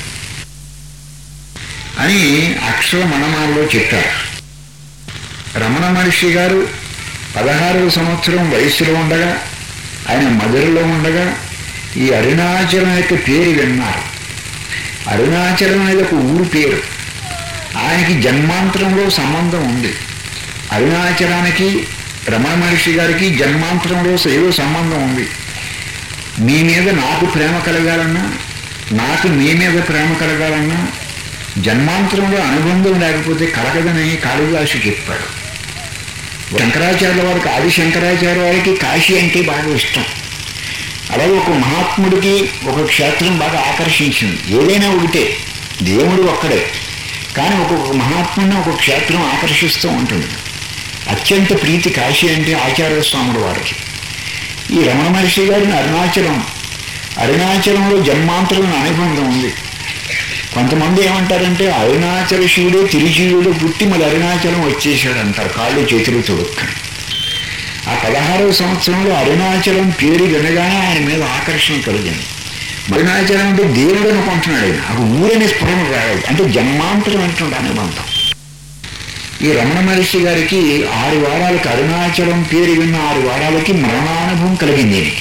అని అక్షర మనమాలలో చెప్పారు రమణ మహర్షి గారు పదహారవ సంవత్సరం వయసులో ఉండగా ఆయన మధురలో ఉండగా ఈ అరుణాచలం యొక్క పేరు విన్నారు అరుణాచలం అనేది ఒక ఊరు పేరు ఆయనకి జన్మాంతరంలో సంబంధం ఉంది అరుణాచలానికి రమణ మహర్షి గారికి జన్మాంతరంలో ఏదో సంబంధం ఉంది మీ మీద నాకు ప్రేమ కలగాలన్నా నాకు మీ మీద ప్రేమ కలగాలన్నా జన్మాంతరంలో అనుబంధం లేకపోతే కలగదని కాళిదాసు చెప్పాడు శంకరాచార్యుల వారికి ఆది శంకరాచార్య వారికి కాశీ అంటే బాగా ఇష్టం అలాగే ఒక మహాత్ముడికి ఒక క్షేత్రం బాగా ఆకర్షించింది ఏదైనా ఒకటే దేవుడు ఒక్కడే కానీ ఒక్కొక్క మహాత్ముడిని ఒక క్షేత్రం ఆకర్షిస్తూ ఉంటుంది అత్యంత ప్రీతి కాశీ అంటే ఆచార్య స్వాముడు వారికి ఈ రమణ మహర్షి గారిని అరుణాచలం అరుణాచలంలో జన్మాంతరం అనుబంధం ఉంది కొంతమంది ఏమంటారంటే అరుణాచల శివుడే తిరుచీయుడు పుట్టి మళ్ళీ అరుణాచలం వచ్చేసాడు అంటారు కాళ్ళు చేతులు తొడుక్కని ఆ పదహారవ సంవత్సరంలో అరుణాచలం పేరు వినగానే ఆయన మీద ఆకర్షణ కలిగింది అరుణాచలం అంటే దేవుడు అనుకుంటున్నాడు ఆయన ఆ ఊరని స్ఫురణ రాలేదు అంటే జన్మాంతరం అంటుండే అనుబంధం ఈ రమణ మహర్షి గారికి ఆరు వారాలకు అరుణాచలం పేరు విన్న ఆరు వారాలకి మరణానుభవం కలిగింది ఈయనకి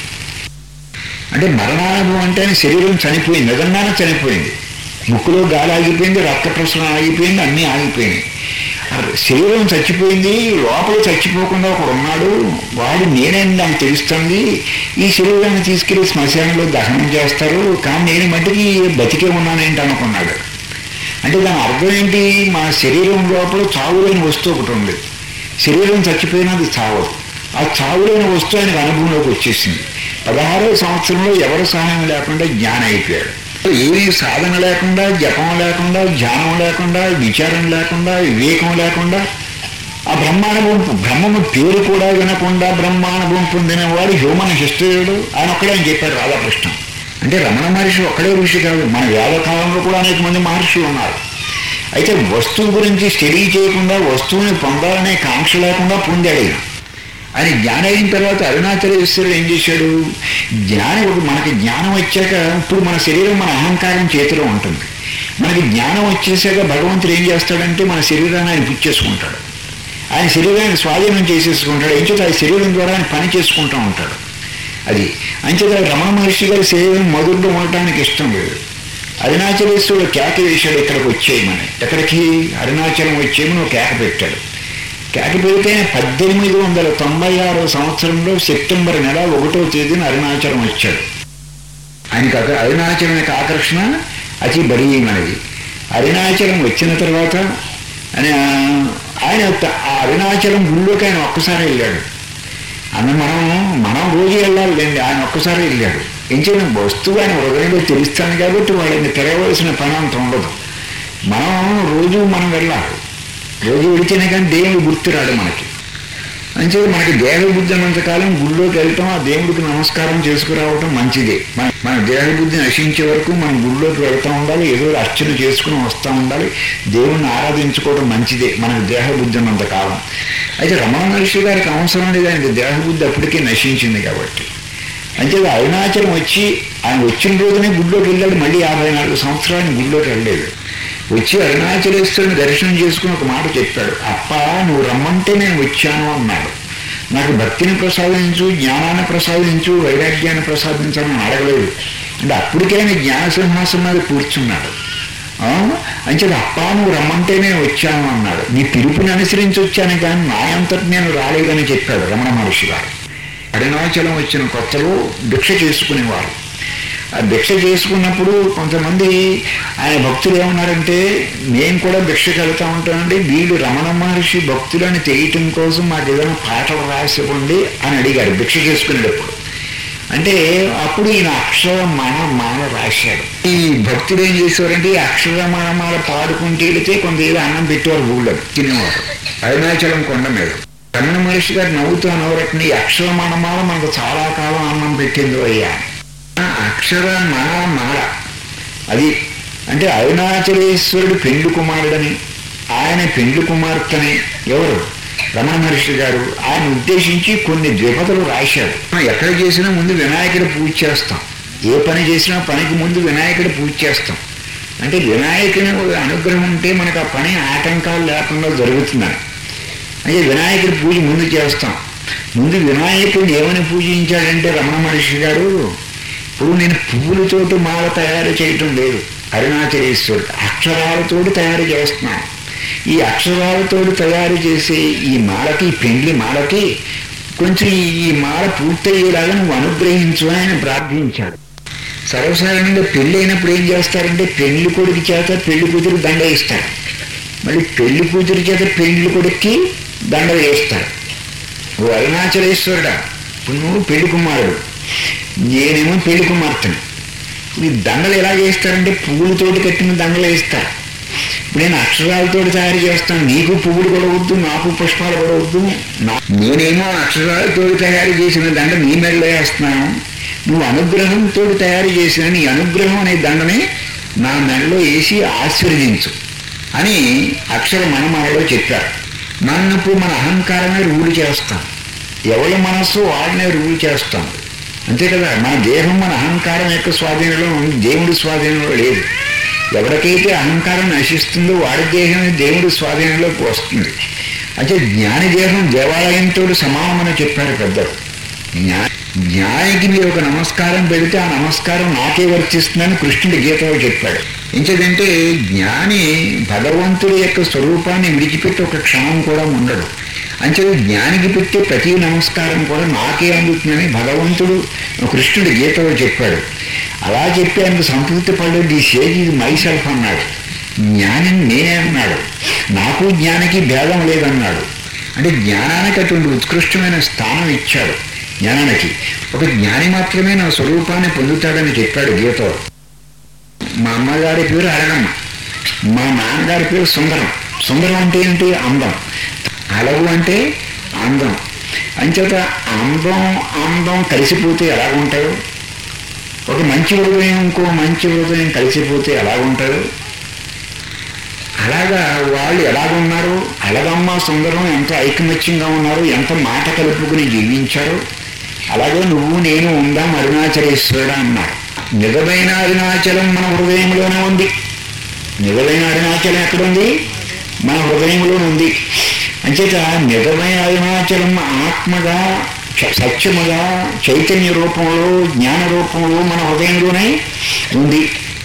అంటే మరణానుభవం అంటే ఆయన శరీరం చనిపోయింది నిజంగానే చనిపోయింది ముక్కులో గాలి ఆగిపోయింది రక్త ప్రసరణ ఆగిపోయింది అన్నీ ఆగిపోయింది ఆ శరీరం చచ్చిపోయింది లోపల చచ్చిపోకుండా ఒకడు ఉన్నాడు వాడు నేనని నాకు తెలుస్తుంది ఈ శరీరాన్ని తీసుకెళ్లి శ్మశానంలో దహనం చేస్తారు కానీ నేను మట్టికి బతికే ఉన్నానేంటి అనుకున్నాడు అంటే దాని అర్థం ఏంటి మా శరీరం లోపల చావులేని వస్తువు ఒకటి ఉంది శరీరం చచ్చిపోయినది చావదు ఆ చావులేని వస్తువు ఆయనకు అనుభవంలోకి వచ్చేసింది పదహారో సంవత్సరంలో ఎవరి సహాయం లేకుండా జ్ఞానం అయిపోయాడు ఏమీ సాధన లేకుండా జపం లేకుండా ధ్యానం లేకుండా విచారం లేకుండా వివేకం లేకుండా ఆ బ్రహ్మానుభవం బ్రహ్మము పేరు కూడా వినకుండా బ్రహ్మానుభవం పొందిన వాడు హ్యూమన్ హిస్టరీడు ఆయన ఒక్కడే అని చెప్పారు రాధాకృష్ణ అంటే రమణ మహర్షి ఒక్కడే ఋషి కాదు మన వేదకాలంలో కూడా అనేక మంది మహర్షులు ఉన్నారు అయితే వస్తువు గురించి స్టడీ చేయకుండా వస్తువుని పొందాలనే కాంక్ష లేకుండా పొందాడు ఈయన. ఆయన జ్ఞానం అయిన తర్వాత అరుణాచలేశ్వరుడు ఏం చేశాడు జ్ఞానం ఒక మనకి జ్ఞానం వచ్చాక ఇప్పుడు మన శరీరం మన అహంకారం చేతిలో ఉంటుంది మనకి జ్ఞానం వచ్చేసాక భగవంతుడు ఏం చేస్తాడంటే మన శరీరాన్ని ఆయన పుచ్చేసుకుంటాడు ఆయన శరీరాన్ని స్వాధీనం చేసేసుకుంటాడు ఎంచేత ఆ శరీరం ద్వారా ఆయన పని చేసుకుంటూ ఉంటాడు అది అంచేత రమణ మహర్షి గారి శరీరం మొదట్లో ఉండటానికి ఇష్టం లేదు అరుణాచలేశ్వరుడు కేక వేశాడు ఇక్కడికి వచ్చేయమని ఎక్కడికి అరుణాచలం వచ్చేయమని ఒక కేక పెట్టాడు కేక పెడితే పద్దెనిమిది వందల తొంభై ఆరో సంవత్సరంలో సెప్టెంబర్ నెల ఒకటో తేదీన అరుణాచలం వచ్చాడు ఆయనకి అక- అరుణాచలం యొక్క ఆకర్షణ అతి బలీయమైనది అరుణాచలం వచ్చిన తర్వాత ఆయన ఆయన త- ఆ అరుణాచలం గుళ్ళోకి ఆయన ఒక్కసారి వెళ్ళాడు అన్న మనం మనం రోజు వెళ్ళాలి లేండి ఆయన ఒక్కసారి వెళ్ళాడు ఇంచిన వస్తువు ఆయన హృదయంలో తెలుస్తాను కాబట్టి వాళ్ళని తెరవలసిన పని అంత ఉండదు మనం రోజు మనం వెళ్ళాలి రోజు వెళితేనే కానీ దేవుడు గుర్తురాడు మనకి అంచేది మనకి దేహ బుద్ధి ఉన్నంతకాలం గుళ్ళోకి వెళ్ళటం ఆ దేవుడికి నమస్కారం చేసుకురావటం మంచిదే మన మన దేహ బుద్ధి నశించే వరకు మనం గుళ్ళోకి వెళ్తూ ఉండాలి ఏదో అర్చన చేసుకుని వస్తూ ఉండాలి దేవుణ్ణి ఆరాధించుకోవడం మంచిదే మనకు దేహ బుద్ధి ఉన్నంతకాలం అయితే రమణ మహర్షి గారికి అవసరం లేదు ఆయన దేహ బుద్ధి అప్పటికే నశించింది కాబట్టి అంచేది అరుణాచలం వచ్చి ఆయన వచ్చిన రోజునే గుళ్ళోకి వెళ్ళాడు మళ్ళీ యాభై నాలుగు సంవత్సరాలు ఆయన గుళ్ళోకి వెళ్ళలేదు వచ్చి అరుణాచలేశ్వరుని దర్శనం చేసుకుని ఒక మాట చెప్పాడు అప్ప నువ్వు రమ్మంటే నేను వచ్చాను అన్నాడు నాకు భక్తిని ప్రసాదించు జ్ఞానాన్ని ప్రసాదించు వైరాగ్యాన్ని ప్రసాదించాలని అడగలేదు అంటే అప్పటికే ఆయన జ్ఞాన సింహాసనం మీద కూర్చున్నాడు ఆ? అంచేది అప్ప నువ్వు రమ్మంటే నేను వచ్చాను అన్నాడు నీ పిలుపుని అనుసరించి వచ్చాను కానీ నా అంతటి నేను రాలేదని చెప్పాడు రమణ మహర్షి గారు అరుణాచలం వచ్చిన కొత్తలో భిక్ష చేసుకునేవారు ఆ భిక్ష చేసుకున్నప్పుడు కొంతమంది ఆయన భక్తులు ఏమన్నారంటే మేము కూడా భిక్షకి వెళ్తా ఉంటామండి వీళ్ళు రమణ మహర్షి భక్తులని తెలియటం కోసం మాకు ఏదైనా పాటలు రాసివ్వండి అని అడిగారు భిక్ష చేసుకునేటప్పుడు అంటే అప్పుడు ఈయన అక్షర మాల రాశాడు ఈ భక్తులు ఏం చేసేవారంటే ఈ అక్షర మాల పాడుకుంటూ వెళితే కొంత ఏదో అన్నం పెట్టేవారు ఊళ్ళో తినేవారు అరుణాచలం కొండ మీద రమణ మహర్షి గారు నవ్వుతూ అనవరట్ని ఈ అక్షర మాల మనకు చాలా కాలం అన్నం పెట్టింది అయ్యా ఆ అక్షర మాల అది అంటే అరుణాచలేశ్వరుడు పెండ్లు కుమారుడని ఆయన పెండ్లు కుమార్తెని ఎవరు రమణ మహర్షి గారు ఆయన ఉద్దేశించి కొన్ని ద్విపదలు రాశాడు మనం ఎక్కడ చేసినా ముందు వినాయకుడి పూజ చేస్తాం ఏ పని చేసినా పనికి ముందు వినాయకుడి పూజ చేస్తాం అంటే వినాయకుని అనుగ్రహం ఉంటే మనకు ఆ పని ఆటంకాలు లేకుండా జరుగుతుందని అంటే వినాయకుడి పూజ ముందు చేస్తాం ముందు వినాయకుడిని ఏమని పూజించాడంటే రమణ మహర్షి గారు ఇప్పుడు నేను పువ్వులతోటి మాల తయారు చేయటం లేదు అరుణాచలేశ్వరుడు అక్షరాలతోటి తయారు చేస్తున్నాను ఈ అక్షరాలతోటి తయారు చేసే ఈ మాలకి ఈ పెండ్లి మాలకి కొంచెం ఈ- ఈ మాల పూర్తయ్యేలాగా నువ్వు అనుగ్రహించు అని ఆయన ప్రార్థించాడు సర్వసాధారణంగా పెళ్ళి అయినప్పుడు ఏం చేస్తారంటే పెళ్లి కొడుకు చేత పెళ్లి కూతురు దండ ఇస్తారు మళ్ళీ పెళ్లి కూతురు చేత పెళ్లి కొడుక్కి దండ వేస్తారు ఓ అరుణాచలేశ్వరుడా ఇప్పుడు నువ్వు పెళ్లి కుమారుడు నేనేమో పెళ్లి కుమార్తెను ఈ దండలు ఎలా చేస్తారంటే పువ్వులతోటి కట్టిన దండలు వేస్తారు ఇప్పుడు నేను అక్షరాలతోటి తయారు చేస్తాను నీకు పువ్వులు కూడా వద్దు నాకు పుష్పాలు కూడా వద్దు నా- నేనేమో అక్షరాలతోటి తయారు చేసిన దండ నీ మెడలో వేస్తున్నాను నువ్వు అనుగ్రహంతో తయారు చేసిన నీ అనుగ్రహం అనే దండని నా మెడలో వేసి ఆశీర్వదించు అని అక్షర మనమాలలో చెప్పారు నన్నప్పుడు మన అహంకారమే రూలు చేస్తాం ఎవరి మనస్సు వాడినే రూలు చేస్తాం అంతే కదా మన దేహం మన అహంకారం యొక్క స్వాధీనంలో ఉంది దేవుడి స్వాధీనంలో లేదు ఎవరికైతే అహంకారం నశిస్తుందో వాడి దేహం దేవుడి స్వాధీనంలోకి వస్తుంది అంటే జ్ఞాని దేహం దేవాలయంతో సమానమని చెప్పారు పెద్దలు జ్ఞా జ్ఞానికి మీరు ఒక నమస్కారం పెడితే ఆ నమస్కారం నాకే వర్తిస్తుందని కృష్ణుడి గీతలో చెప్పాడు ఇంకేదంటే జ్ఞాని భగవంతుడి యొక్క స్వరూపాన్ని విడిచిపెట్టి ఒక క్షణం కూడా ఉండడు అంటే జ్ఞానికి పెట్టే ప్రతి నమస్కారం కూడా నాకే అందుతుందని భగవంతుడు కృష్ణుడి గీతలో చెప్పాడు అలా చెప్పి ఆయనకు సంతృప్తి పడలేదు ఈ సేజ్ ఇది మైసెల్ఫ్ అన్నాడు జ్ఞాని నేనే అన్నాడు నాకు జ్ఞానికి భేదం లేదన్నాడు అంటే జ్ఞానానికి అటువంటి ఉత్కృష్టమైన స్థానం ఇచ్చాడు జ్ఞానానికి ఒక జ్ఞాని మాత్రమే నా స్వరూపాన్ని పొందుతాడని చెప్పాడు గీతలో మా అమ్మగారి పేరు అరగమ్మ మా నాన్నగారి పేరు సుందరం సుందరం అంటే ఏంటి అందం అలవు అంటే అందం అంచేత అందం అందం కలిసిపోతే ఎలా ఉంటాడు ఒక మంచి హృదయం ఇంకో మంచి హృదయం కలిసిపోతే ఎలా ఉంటాడు అలాగా వాళ్ళు ఎలాగున్నారు అలగమ్మ సుందరం ఎంత ఐకమత్యంగా ఉన్నారు ఎంత మాట కలుపుకుని జీవించారు అలాగే నువ్వు నేను ఉందాం అరుణాచలేశ్వరుడు అన్నారు నిజమైన అరుణాచలం మన హృదయంలోనే ఉంది నిజమైన అరుణాచలం ఎక్కడుంది మన హృదయంలోనే ఉంది అంచేత నిజమైన అరుణాచలం ఆత్మగా చ- సత్యముగా చైతన్య రూపంలో జ్ఞాన రూపంలో మన హృదయంలోనే ఉంది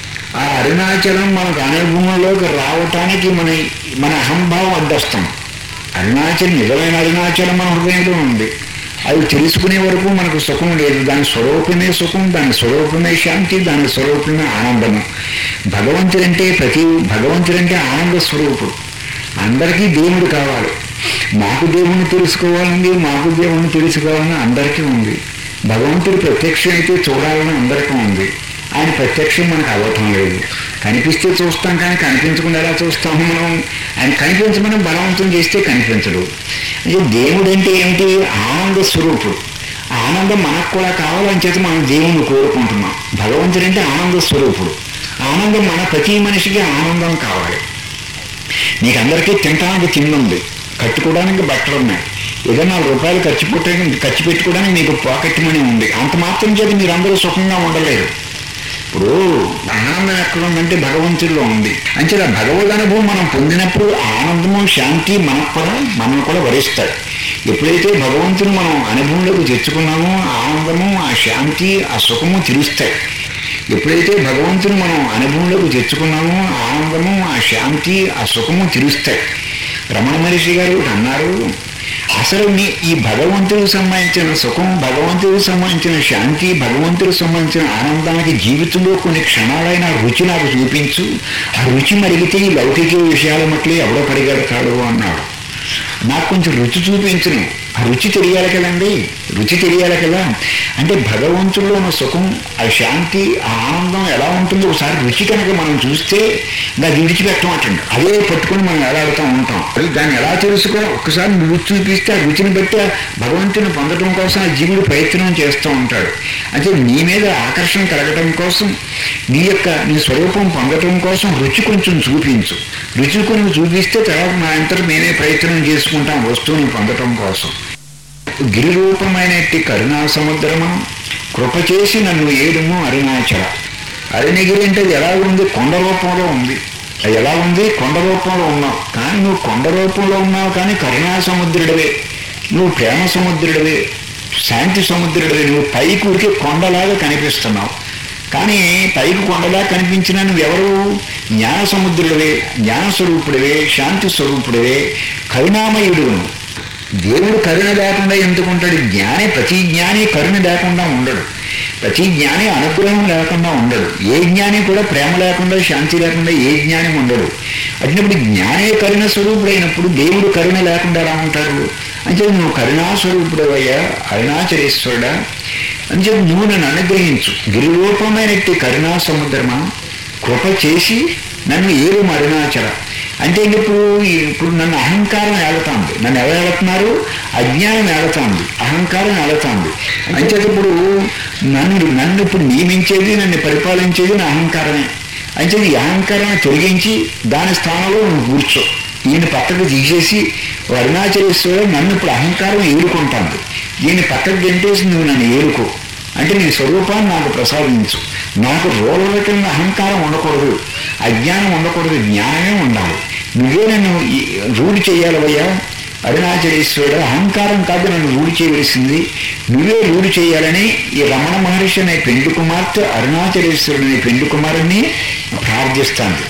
ఆ అరుణాచలం మనకు అనుభవంలోకి రావటానికి మన మన అహంభావం అడ్డొస్తాం అరుణాచలం నిజమైన అరుణాచలం మన హృదయంలో ఉంది అది తెలుసుకునే వరకు మనకు సుఖం లేదు దాని స్వరూపమే సుఖం దాని స్వరూపమే శాంతి దాని స్వరూపమే ఆనందము భగవంతుడంటే ప్రతి భగవంతుడంటే ఆనంద స్వరూపుడు అందరికీ దేవుడు కావాలి మాకు దేవుణ్ణి తెలుసుకోవాలండి మాకు దేవుణ్ణి తెలుసుకోవాలని అందరికీ ఉంది భగవంతుడు ప్రత్యక్షం అయితే చూడాలని అందరికీ ఉంది ఆయన ప్రత్యక్షం మనకు అవ్వటం లేదు కనిపిస్తే చూస్తాం కానీ కనిపించకుండా ఎలా చూస్తాము మనం ఆయన కనిపించమని బలవంతం చేస్తే కనిపించడు అంటే దేవుడు అంటే ఏమిటి ఆనంద స్వరూపుడు ఆ ఆనందం మనకు కూడా కావాలని చేత మనం దేవుణ్ణి కోరుకుంటున్నాం భగవంతుడు అంటే ఆనంద స్వరూపుడు ఆనందం మన ప్రతి మనిషికి ఆనందం కావాలి మీకు అందరికీ తినడానికి తిండి ఉంది కట్టుకోవడానికి బట్టలు ఉన్నాయి ఏదో నాలుగు రూపాయలు ఖర్చు పెట్టడానికి ఖర్చు పెట్టుకోవడానికి మీకు పాకెట్ మనీ ఉంది అంత మాత్రం చేత మీరు అందరూ సుఖంగా ఉండలేరు ఇప్పుడు ఆనందం ఎక్కడ ఉందంటే భగవంతుడిలో ఉంది అంటే ఆ భగవద్ అనుభవం మనం పొందినప్పుడు ఆనందము శాంతి మనకు కూడా మనల్ని కూడా వరిస్తాడు ఎప్పుడైతే భగవంతుని మనం అనుభవంలోకి తెచ్చుకున్నామో ఆ ఆనందము ఆ శాంతి ఆ సుఖము తిరుస్తాయి ఎప్పుడైతే భగవంతుని మనం అనుభవంలోకి తెచ్చుకున్నామో ఆ ఆనందము ఆ శాంతి ఆ సుఖము తిరుస్తాయి రమణ మహర్షి గారు ఒకటి అన్నారు అసలు నీ ఈ భగవంతుడికి సంబంధించిన సుఖం భగవంతుడికి సంబంధించిన శాంతి భగవంతుడికి సంబంధించిన ఆనందానికి జీవితంలో కొన్ని క్షణాలైన రుచి నాకు చూపించు ఆ రుచి మరిగితే ఈ లౌకిక విషయాల మట్లే ఎవడో పరిగెడతాడు అన్నాడు నాకు కొంచెం రుచి చూపించును ఆ రుచి తెలియాలి కదండి రుచి తెలియాలి కదా అంటే భగవంతుల్లో ఉన్న సుఖం ఆ శాంతి ఆ ఆనందం ఎలా ఉంటుందో ఒకసారి రుచి కనుక మనం చూస్తే దాన్ని విడిచిపెట్టమంటండి అదే పట్టుకొని మనం ఎలాడుతూ ఉంటాం అది దాన్ని ఎలా తెలుసుకో ఒక్కసారి రుచి చూపిస్తే ఆ రుచిని బట్టి ఆ భగవంతుని పొందడం కోసం ఆ జీవుడు ప్రయత్నం చేస్తూ ఉంటాడు అంటే నీ మీద ఆకర్షణ కలగటం కోసం నీ యొక్క నీ స్వరూపం పొందటం కోసం రుచి కొంచెం చూపించు రుచి కొన్ని చూపిస్తే తర్వాత నా అంతటి నేనే ప్రయత్నం చేసుకుంటాం వస్తువుని పొందటం కోసం గిరి రూపమైనట్టి కరుణా సముద్రము కృప చేసి నన్ను ఏడుము అరుణాచల అరుణగిరి అంటే అది ఎలా ఉంది కొండ రూపంలో ఉంది అది ఎలా ఉంది కొండ రూపంలో ఉన్నావు కానీ నువ్వు కొండ రూపంలో ఉన్నావు కానీ కరుణా సముద్రుడివే నువ్వు ప్రేమ సముద్రుడివే శాంతి సముద్రుడివే నువ్వు పైకి ఉరికి కొండలాగా కనిపిస్తున్నావు కానీ పైకి కొండలా కనిపించిన నువ్వెవరు జ్ఞాన సముద్రుడివే జ్ఞాన స్వరూపుడివే శాంతి స్వరూపుడివే కరుణామయుడు నువ్వు దేవుడు కరుణ లేకుండా ఎందుకుంటాడు జ్ఞాని ప్రతి జ్ఞాని కరుణ లేకుండా ఉండడు ప్రతి జ్ఞాని అనుగ్రహం లేకుండా ఉండడు ఏ జ్ఞాని కూడా ప్రేమ లేకుండా శాంతి లేకుండా ఏ జ్ఞాని ఉండడు అట్టినప్పుడు జ్ఞానే కరుణ స్వరూపుడైనప్పుడు దేవుడు కరుణ లేకుండా ఎలా ఉంటాడు అంటే నువ్వు కరుణాస్వరూపుడవయ్యా అరుణాచలేశ్వరుడా అని చెప్పి నువ్వు నన్ను అనుగ్రహించు గిరిరూపమైనట్టి కరుణా సముద్రమా కృప చేసి నన్ను ఏరు అరుణాచల అంటే ఇప్పుడు ఇప్పుడు నన్ను అహంకారం ఏడుతోంది నన్ను ఎవరు ఏడుతున్నారు అజ్ఞానం ఏడుతోంది అహంకారం ఏడుతోంది అంచేత ఇప్పుడు నన్ను నన్ను ఇప్పుడు నియమించేది నన్ను పరిపాలించేది నా అహంకారమే అంటే ఈ అహంకారాన్ని తొలగించి దాని స్థానంలో నువ్వు కూర్చో ఈయన పక్కకు తీసేసి అరుణాచలేశ్వరుడు నన్ను ఇప్పుడు అహంకారం ఏలుకుంటాను దీన్ని పక్కకు గెంటేసి నువ్వు నన్ను ఏలుకో అంటే నీ స్వరూపాన్ని నాకు ప్రసాదించు నాకు రోడ్ల కింద అహంకారం ఉండకూడదు అజ్ఞానం ఉండకూడదు జ్ఞానమే ఉండాలి నువ్వే నన్ను ఈ- రూఢి చేయాలవయ్యా అరుణాచలేశ్వరుడు అహంకారం కాదు నన్ను రూఢి చేయవలసింది నువ్వే రూఢి చేయాలని ఈ రమణ మహర్షి అనే పెండు కుమార్తె అరుణాచలేశ్వరుడు అనే పెండు కుమారుణ్ణి ప్రార్థిస్తాను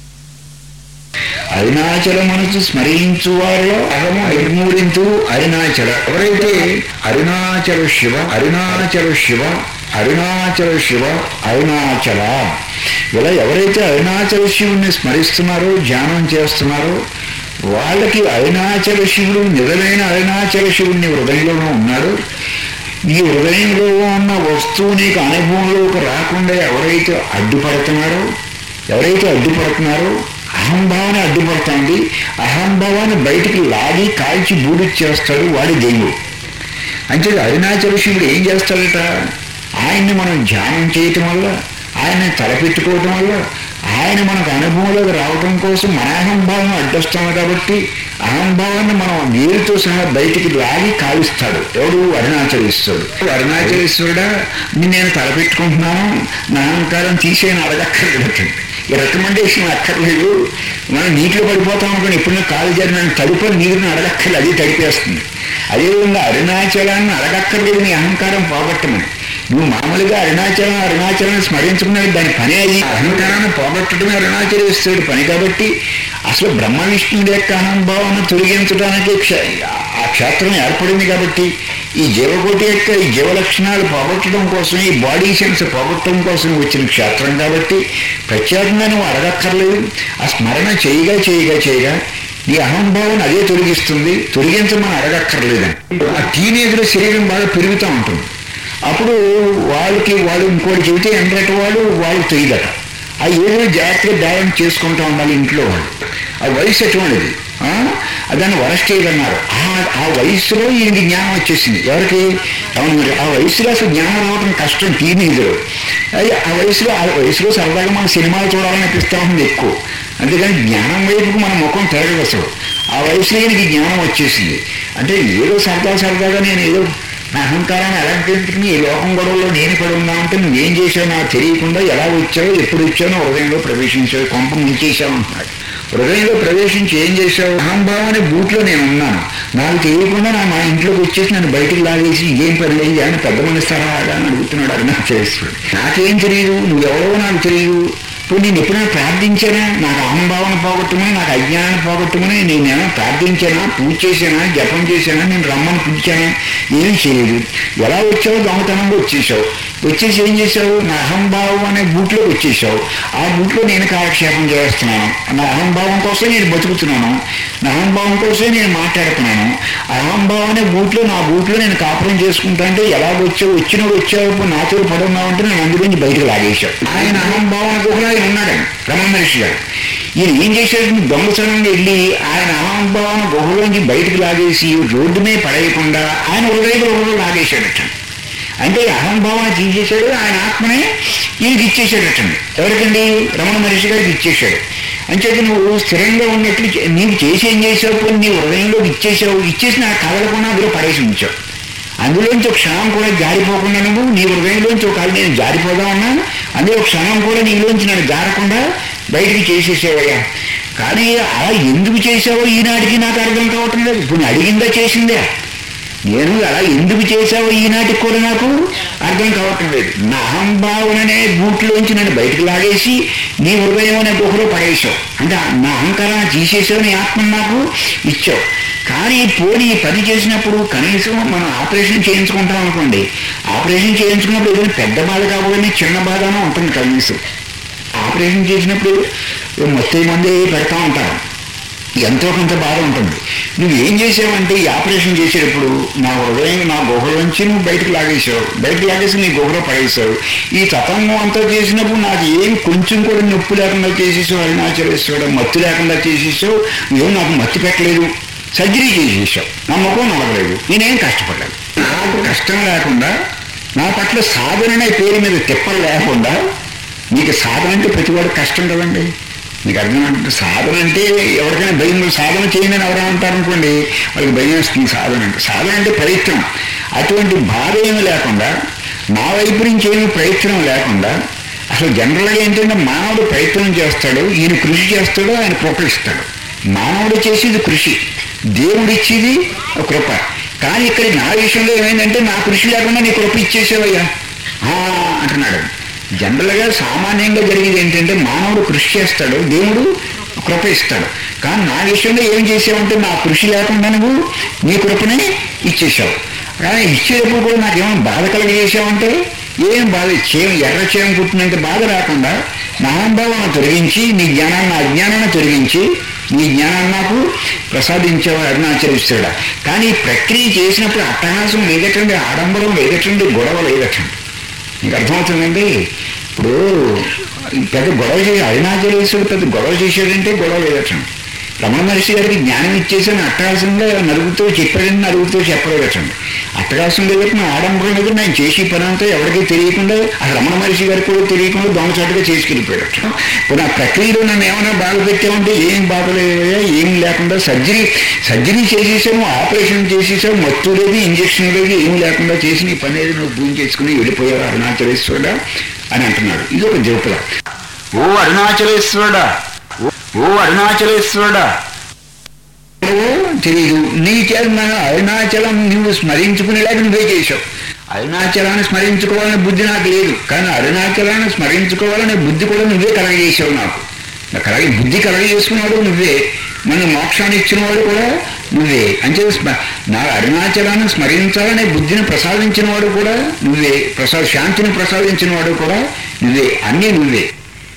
అరుణాచలమును స్మరించు వారిలో అహము నిర్మూలించు అరుణాచల ఎవరైతే అరుణాచల శివ అరుణాచల శివ అరుణాచల శివ అరుణాచల ఇలా ఎవరైతే అరుణాచల శివుణ్ణి స్మరిస్తున్నారో ధ్యానం చేస్తున్నారో వాళ్ళకి అరుణాచల శివుడు నిజమైన అరుణాచల శివుడిని హృదయంలోనూ ఉన్నాడు ఈ హృదయంలో ఉన్న వస్తువు నీకు అనుభవంలోకి రాకుండా ఎవరైతే అడ్డుపడుతున్నారో ఎవరైతే అడ్డుపడుతున్నారో అహంభావాన్ని అడ్డుపడుతుంది అహంభావాన్ని బయటికి లాగి కాల్చి బూడిచ్చేస్తాడు వాడి దేవుడు అంటే అరుణాచల శివుడు ఏం చేస్తాడట ఆయన్ని మనం ధ్యానం చేయటం వల్ల ఆయన్ని తలపెట్టుకోవటం వల్ల ఆయన మనకు అనుభవంలోకి రావటం కోసం మన అహంభావం అడ్డొస్తాము కాబట్టి అహంభావాన్ని మనం నీరుతో సహా బయటికి లాగి కాలుస్తాడు ఎవడు అరుణాచలేశ్వరుడు అరుణాచలేశ్వరుడా నిన్ను నేను తలపెట్టుకుంటున్నాను నా అహంకారం తీసేయని అడగక్కర్లేదు ఈ రికమెండేషన్ అక్కర్లేదు మనం నీటిలో పడిపోతాం అనుకోని ఎప్పుడైనా కాలు జరిగిన తడుపుని నీరుని అడగక్కర్లేదు అది తడిపేస్తుంది అదేవిధంగా అరుణాచలాన్ని అడగక్కర్లేదు నీ అహంకారం పోగొట్టమని నువ్వు మామూలుగా అరుణాచలం అరుణాచలం స్మరించుకున్నది దాని పని అది అహంకారాన్ని పోగొట్టడమే అరుణాచలేశ్వరుడు పని కాబట్టి అసలు బ్రహ్మ విష్ణువుడి యొక్క అహంభావాన్ని తొలగించడానికి క్ష- ఆ క్షేత్రం ఏర్పడింది కాబట్టి ఈ జీవకోటి యొక్క ఈ జీవ లక్షణాలు పోగొట్టడం కోసం ఈ బాడీ సెన్స్ పోగొట్టడం కోసం వచ్చిన క్షేత్రం కాబట్టి ప్రత్యేకంగా నువ్వు అడగక్కర్లేదు ఆ స్మరణ చేయగా చేయగా చేయగా నీ అహంభావం అదే తొలగిస్తుంది తొలగించమని అడగక్కర్లేదని ఆ టీనేజ్లో శరీరం బాగా పెరుగుతూ ఉంటుంది అప్పుడు వాళ్ళకి వాళ్ళు ఇంకోటి చెబితే ఎండ్రట వాళ్ళు వాళ్ళకి తెలియదట ఆ ఏదో జాగ్రత్తగా ధ్యానం చేసుకుంటూ ఉండాలి ఇంట్లో వాళ్ళు ఆ వయసు ఎటువంటిది ఆ? దాన్ని వరస్టేజ్ అన్నారు ఆ- ఆ వయసులో ఈయనకి జ్ఞానం వచ్చేసింది ఎవరికి అవును మరి ఆ వయసులో అసలు జ్ఞానం రావడం కష్టం టీనేజ్లో అది ఆ వయసులో ఆ వయసులో సరదాగా మనం సినిమాలు చూడాలని అనిపిస్తూ ఉంటుంది ఎక్కువ అందుకని జ్ఞానం వైపుకు మన ముఖం తిరగదు అసలు ఆ వయసులో ఈయనకి జ్ఞానం వచ్చేసింది అంటే ఏదో సరదా సరదాగా నేను ఏదో నా అహంకారాన్ని అలంకరించుకుని ఈ లోకం గొడవలో నేను పడి ఉన్నా అంటే నువ్వేం చేశావు నాకు తెలియకుండా ఎలా వచ్చావో ఎప్పుడు వచ్చానో హృదయంలో ప్రవేశించావు కొంప ముంచేశావు అంటున్నాడు హృదయంలో ప్రవేశించి ఏం చేశావు అహంభావాన్ని బూట్లో నేను ఉన్నాను నాకు తెలియకుండా నా మా ఇంట్లోకి వచ్చేసి నన్ను బయటికి లాగేసి ఇదేం పని లేదు అని పెద్ద మనిస్తారా అని అడుగుతున్నాడు అరుణాచలేశ్వరుడు నాకేం తెలియదు నువ్వెవరో నాకు తెలియదు ఇప్పుడు నేను ఎప్పుడైనా ప్రార్థించానా నాకు అహంభావన పోగొట్టమని నాకు అజ్ఞానాన్ని పోగొట్టమని నేను ఏమైనా ప్రార్థించానా పూజ చేశానా జపం చేశానా నేను రమ్మని పిలిచానా ఏమీ చేయలేదు ఎలా వచ్చావు దొంగతనంగా వచ్చేసావు వచ్చేసి ఏం చేశావు నా అహంభావం అనే బూట్లోకి వచ్చేసావు ఆ బూట్లో నేను కాలక్షేపం చేస్తున్నాను నా అహంభావం కోసం నేను బతుకుతున్నాను నా అహంభావం కోసం నేను మాట్లాడుతున్నాను ఆ అహంభావం అనే బూట్లో నా బూట్లో నేను కాపురం చేసుకుంటా అంటే ఎలా వచ్చావు వచ్చినప్పుడు వచ్చావు ఇప్పుడు నాతో పడున్నావు అంటే నేను అందులోంచి బయటకు లాగేశావు ఆయన అహంభావన గుహలో ఆయన ఉన్నాడు రమణ మహర్షి గారు ఈయన ఏం చేశాడు దొంగతనంగా వెళ్ళి ఆయన అహంభావన గుహలోంచి బయటకు లాగేసి రోడ్డు మీద పడేయకుండా ఆయన హృదయ గుహలో లాగేశాడట అంటే అహంభావన తీసేశాడు ఆయన ఆత్మనే ఈయనకి ఇచ్చేసాడటండి ఎవరికండి రమణ మహర్షి గారికి ఇచ్చేశాడు అంచేత నువ్వు స్థిరంగా ఉన్నట్లు చే- నీవు చేసి ఏం చేసావు పోనీ నీ హృదయంలోకి ఇచ్చేసావు ఇచ్చేసి నాకు కదలకుండా అందులో పడేసి ఉంచావు అందులోంచి ఒక క్షణం కూడా జారిపోకుండా నువ్వు నీ హృదయంలోంచి ఒక నేను జారిపోదా ఉన్నాను అందులో ఒక క్షణం కూడా నీలోంచి నన్ను జారకుండా బయటికి చేసేసేవయ్యా కానీ అలా ఎందుకు చేసావో ఈనాటికి నాకు అర్థం కావటం లేదు ఇప్పుడు నేను అడిగిందా చేసిందే నేను అలా ఎందుకు చేశావో ఈనాటికి కూడా నాకు అర్థం కావటం లేదు నా అహంభావననే బూట్లోంచి నన్ను బయటకు లాగేసి నీ హృదయం అనే గుహలో పడేసావు అంటే నా అహంకారాన్ని తీసేసావు నీ ఆత్మను నాకు ఇచ్చావు కానీ పోనీ ఈ పని చేసినప్పుడు కనీసం మనం ఆపరేషన్ చేయించుకుంటాం అనుకోండి ఆపరేషన్ చేయించుకున్నప్పుడు ఏదైనా పెద్ద బాధ కాకపోతే చిన్న బాధనే ఉంటుంది కనీసం ఆపరేషన్ చేసినప్పుడు మొత్తం మంది పెడతా ఉంటారు ఎంతో కొంత బాధ ఉంటుంది నువ్వు ఏం చేసావంటే ఈ ఆపరేషన్ చేసేటప్పుడు నా హృదయం నా గుహలోంచి నువ్వు బయటకు లాగేసావు బయటకు లాగేసి నీ గుహలో పడేసావు ఈ తతంగం అంతా చేసినప్పుడు నాకు ఏం కొంచెం కూడా నొప్పి లేకుండా చేసేసావు అరుణాచలేశ్వరుడు మత్తు లేకుండా చేసేసావు ఏం నాకు మత్తి పెట్టలేదు సర్జరీ చేసేసావు నా ముఖం నడవలేదు నేనేం కష్టపడ్డాను నాకు కష్టం లేకుండా నా పట్ల సాధన అనే పేరు మీద తిప్పలు లేకుండా మీకు సాధన అంటే ప్రతివాడు కష్టం కదండి మీకు అర్థమంటే సాధన అంటే ఎవరికైనా భయం సాధన చేయండి అని ఎవరైనా అంటారు అనుకోండి వాళ్ళకి భయం వేస్తుంది సాధన అంటే సాధన అంటే ప్రయత్నం అటువంటి బాధ ఏమీ లేకుండా నా వైపు నుంచి ఏమీ ప్రయత్నం లేకుండా అసలు జనరల్గా ఏంటంటే మానవుడు ప్రయత్నం చేస్తాడు ఈయన కృషి చేస్తాడు ఆయన కృప ఇస్తాడు మానవుడు చేసేది కృషి దేవుడు ఇచ్చేది ఒక కృప కానీ ఇక్కడ నా విషయంలో ఏమైందంటే నా కృషి లేకుండా నీ కృప ఇచ్చేసావయ్యా ఆ, అంటున్నాడు జనరల్గా సామాన్యంగా జరిగేది ఏంటంటే మానవుడు కృషి చేస్తాడు దేవుడు కృప ఇస్తాడు కానీ నా విషయంలో ఏం చేసావంటే నా కృషి లేకుండా నువ్వు నీ కృపని ఇచ్చేసావు కానీ ఇచ్చేటప్పుడు కూడా నాకేమైనా బాధ కలిగజేసావంటే ఏం బాధ చేయం ఎర్ర చేయం పుట్టినంత బాధ రాకుండా నా అహంభావాన్ని తొలగించి నీ జ్ఞానాన్ని అజ్ఞానాన్ని తొలగించి నీ జ్ఞానాన్ని నాకు ప్రసాదించావు అరుణాచరిస్తాడా కానీ ఈ ప్రక్రియ చేసినప్పుడు అట్టహాసం లేదటండి ఆడంబరం లేదటండి గొడవ లేదటండి మీకు అర్థమవుతుందండి ఇప్పుడు ఈ పెద్ద గొడవ చేసి అరుణాచలేశ్వరుడు పెద్ద గొడవ చేశాడంటే గొడవ లేదటండి రమణ మహర్షి గారికి జ్ఞానం ఇచ్చేసాను అట్టహాసంగా నలుగురితో చెప్పాడని నలుగురితో చెప్పలేదటండి అట్టహాసం లేదట నా ఆడంబరం లేదు నేను చేసి పని అంతా ఎవరికీ తెలియకుండా ఆ రమణ మహర్షి గారికి కూడా తెలియకుండా దొంగచాటుగా చేసుకెళ్ళిపోయాడట ఇప్పుడు ఆ ప్రక్రియలో నన్ను ఏమైనా బాధ పెట్టామంటే ఏం బాధ లేదయ్యా ఏం లేకుండా సర్జరీ సర్జరీ చేసేసాము ఆపరేషన్ చేసేసాము మత్తు లేదు ఇంజక్షన్ లేదు ఏం లేకుండా చేసి నీ పని ఏది నువ్వు భూమి చేసుకుని వెళ్ళిపోయావు అరుణాచలేశ్వరుడా అని అంటున్నాడు ఇది ఒక జోకుల ఓ అరుణాచలేశ్వరుడా ఓ- ఓ అరుణాచలేశ్వరుడా నువ్వు తెలియదు నీ చేత మనం అరుణాచలం నువ్వు స్మరించుకునేలాగా నువ్వే చేశావు అరుణాచలాన్ని స్మరించుకోవాలనే బుద్ధి నాకు లేదు కానీ అరుణాచలాన్ని స్మరించుకోవాలనే బుద్ధి కూడా నువ్వే కలగజేసావు నాకు నాకు కలగ బుద్ధి కలగజేసుకున్నాడు నువ్వే మన మోక్షాన్ని ఇచ్చినవాడు కూడా నువ్వే అంటే స్మ- నా అరుణాచలాన్ని స్మరించాలనే బుద్ధిని ప్రసాదించిన వాడు కూడా నువ్వే ప్రసాద శాంతిని ప్రసాదించిన వాడు కూడా నువ్వే అన్నీ నువ్వే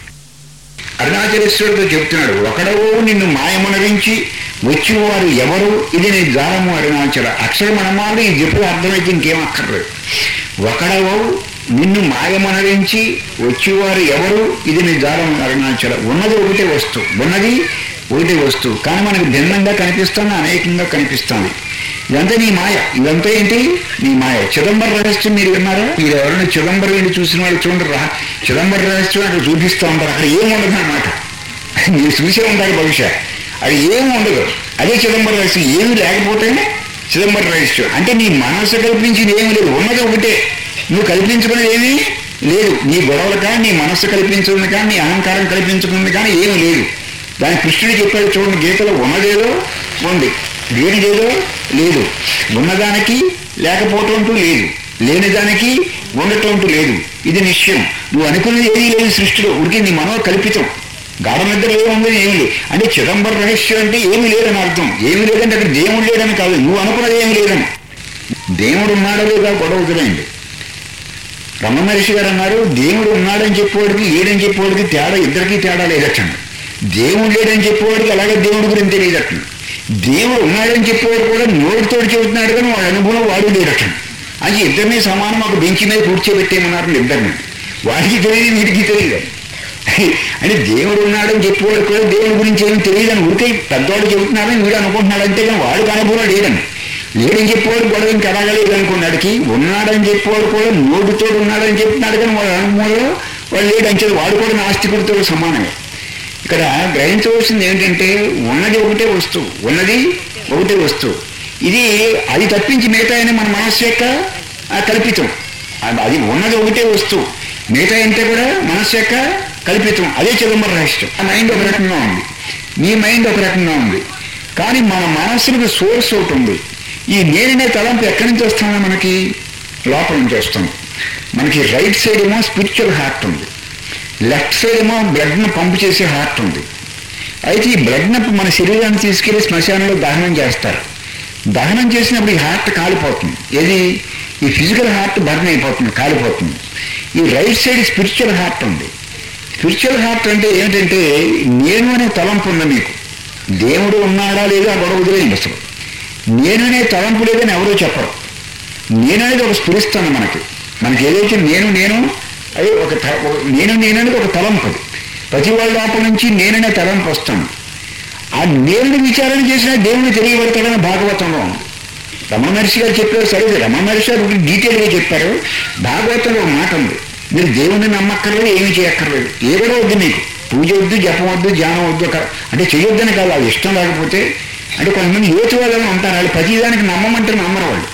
అరుణాచలేశ్వరుడితో చెప్తున్నాడు ఒకడవో నిన్ను మాయమనరించి వచ్చివారు ఎవరు ఇది నీ ద్వారము అరుణాచల అక్షర మనమాలు ఈ జప్పుడు అర్థమైతే ఇంకేం అక్కర్లేదు ఒకడవో నిన్ను మాయమనరించి వచ్చేవారు ఎవరు ఇది నీ ద్వారం అరుణాచల ఉన్నది ఒకటే వస్తువు ఉన్నది ఒకటే వస్తువు కానీ మనకు భిన్నంగా కనిపిస్తుంది అనేకంగా కనిపిస్తుంది ఇదంతా నీ మాయ ఇదంతా ఏంటి నీ మాయ చిదంబర రహస్యం మీరు విన్నారా మీరు ఎవరైనా చిదంబరం వెళ్ళి చూసిన వాళ్ళు చూడండి రా చిదంబర రహస్యం అక్కడ చూపిస్తూ ఉంటారు అక్కడ ఏం ఉండదు అన్నమాట మీరు చూసే ఉంటారు బహుశా అది ఏమి ఉండదు అదే చిదంబర రహస్యం ఏమి లేకపోతేనే చిదంబర రహస్యం అంటే నీ మనసు కల్పించింది ఏమి లేదు ఉన్నది ఒకటే నువ్వు కల్పించుకున్నది ఏమీ లేదు నీ గొడవలు కానీ నీ మనస్సు కల్పించుకుంది కానీ నీ అహంకారం కల్పించుకుంది కానీ ఏమీ లేదు దాని కృష్ణుడు చెప్పాడు చూడండి గీతలో ఉన్నదేదో ఉంది లేనిదేదో లేదు ఉన్నదానికి లేకపోవటం అంటూ లేదు లేని దానికి ఉండటం అంటూ లేదు ఇది నిశ్చయం నువ్వు అనుకున్నది ఏదీ లేదు సృష్టిలో ఉడికి నీ మనో కల్పితం గాఢ నిద్ర ఏముంది ఏమి లేదు అంటే చిదంబర రహస్యం అంటే ఏమీ లేదని అర్థం ఏమీ లేదంటే అక్కడ దేవుడు లేదని కాదు నువ్వు అనుకున్నది ఏమీ లేదని దేవుడు ఉన్నాడో లేదా గొడవ వదిలేయండి రమణ మహర్షి గారు అన్నారు దేవుడు ఉన్నాడని చెప్పేవాడికి లేడని చెప్పేవాడికి తేడా ఇద్దరికి తేడా లేదట్టండి దేవుడు లేడని చెప్పేవాడికి అలాగే దేవుడి గురించి తెలియదట్టండి దేవుడు ఉన్నాడని చెప్పేవాడు కూడా నోటితో చెబుతున్నాడు కానీ వాడి అనుభవం వాడు లేదట్టండి అది ఇద్దరిని సమానం ఒక బెంచి మీద కూర్చోబెట్టేయమన్నారు ఇద్దరిని వాడికి తెలియదు వీడికి తెలియదు అంటే దేవుడు ఉన్నాడని చెప్పేవాడు కూడా దేవుడి గురించి ఏమి తెలియదని ఊరికే పెద్దవాడు చెబుతున్నాడని వీడు అనుకుంటున్నాడు అంతే కానీ వాడికి అనుభవం లేదని లేడని చెప్పేవాడు గొడవ ఇంకా అడగలేదు అనుకున్నాడికి ఉన్నాడని చెప్పేవాడు కూడా నోటితో ఉన్నాడని చెప్తున్నాడు కానీ వాడు అనుభవంలో వాడు లేడని చెప్పి వాడు కూడా నాస్తికుడితో సమానమే ఇక్కడ గ్రహించవలసింది ఏంటంటే ఉన్నది ఒకటే వస్తువు ఉన్నది ఒకటే వస్తువు ఇది అది తప్పించి మిగతా అయినా మన మనస్సు యొక్క ఆ, కల్పితం అది- అది ఉన్నది ఒకటే వస్తువు మిగతా అంతా కూడా మనస్సు యొక్క కల్పితం అదే చిదంబర రహస్యం ఆ మైండ్ ఒక రకంగా ఉంది మీ మైండ్ ఒక రకంగా ఉంది కానీ మన మనస్సులకు సోర్స్ ఒకటి ఉంది ఈ నేననే తలంపు ఎక్కడి నుంచి వస్తుందో మనకి లోపల నుంచి వస్తుంది మనకి రైట్ సైడ్ ఏమో స్పిరిచువల్ హార్ట్ ఉంది లెఫ్ట్ సైడ్ ఏమో బ్లడ్ను పంపు చేసే హార్ట్ ఉంది అయితే ఈ బ్లడ్ను మన శరీరాన్ని తీసుకెళ్లి శ్మశానంలో దహనం చేస్తారు దహనం చేసినప్పుడు ఈ హార్ట్ కాలిపోతుంది ఏది ఈ ఫిజికల్ హార్ట్ బర్న్ అయిపోతుంది కాలిపోతుంది ఈ రైట్ సైడ్ స్పిరిచువల్ హార్ట్ ఉంది స్పిరిచువల్ హార్ట్ అంటే ఏంటంటే నేను అనే తలంపు ఉంది మీకు దేవుడు ఉన్నాడా లేదా ఆ గొడవ వదిలేయండి అసలు నేను అనే తలంపు లేదని ఎవరో చెప్పరు నేను అనేది ఒక స్ఫురిస్తాను మనకి మనకి ఏదైతే నేను నేను అది ఒక త- ఒక- నేను నేను అనేది ఒక తలంపు అది ప్రతి వాళ్ళ లోపల నుంచి నేననే తలంపు వస్తాను ఆ నేను విచారణ చేసిన దేవుని తెలియబడతాడని భాగవతంలో ఉంది రమణ మహర్షి గారు చెప్పారు సరే రమణ మహర్షి గారు డీటెయిల్గా చెప్పారు భాగవతంలో ఒక మాట ఉంది మీరు దేవుణ్ణి నమ్మక్కర్లేదు ఏమీ చేయక్కర్లేదు ఏ కూడా వద్దు మీకు పూజ వద్దు జపం వద్దు ధ్యానం వద్దు ఒక- అంటే చేయొద్దని కాదు అది ఇష్టం లేకపోతే అంటే కొంతమంది యోచు వాళ్ళని ఉంటారు వాళ్ళు ప్రతిదానికి నమ్మమంటే నమ్మరు వాళ్ళు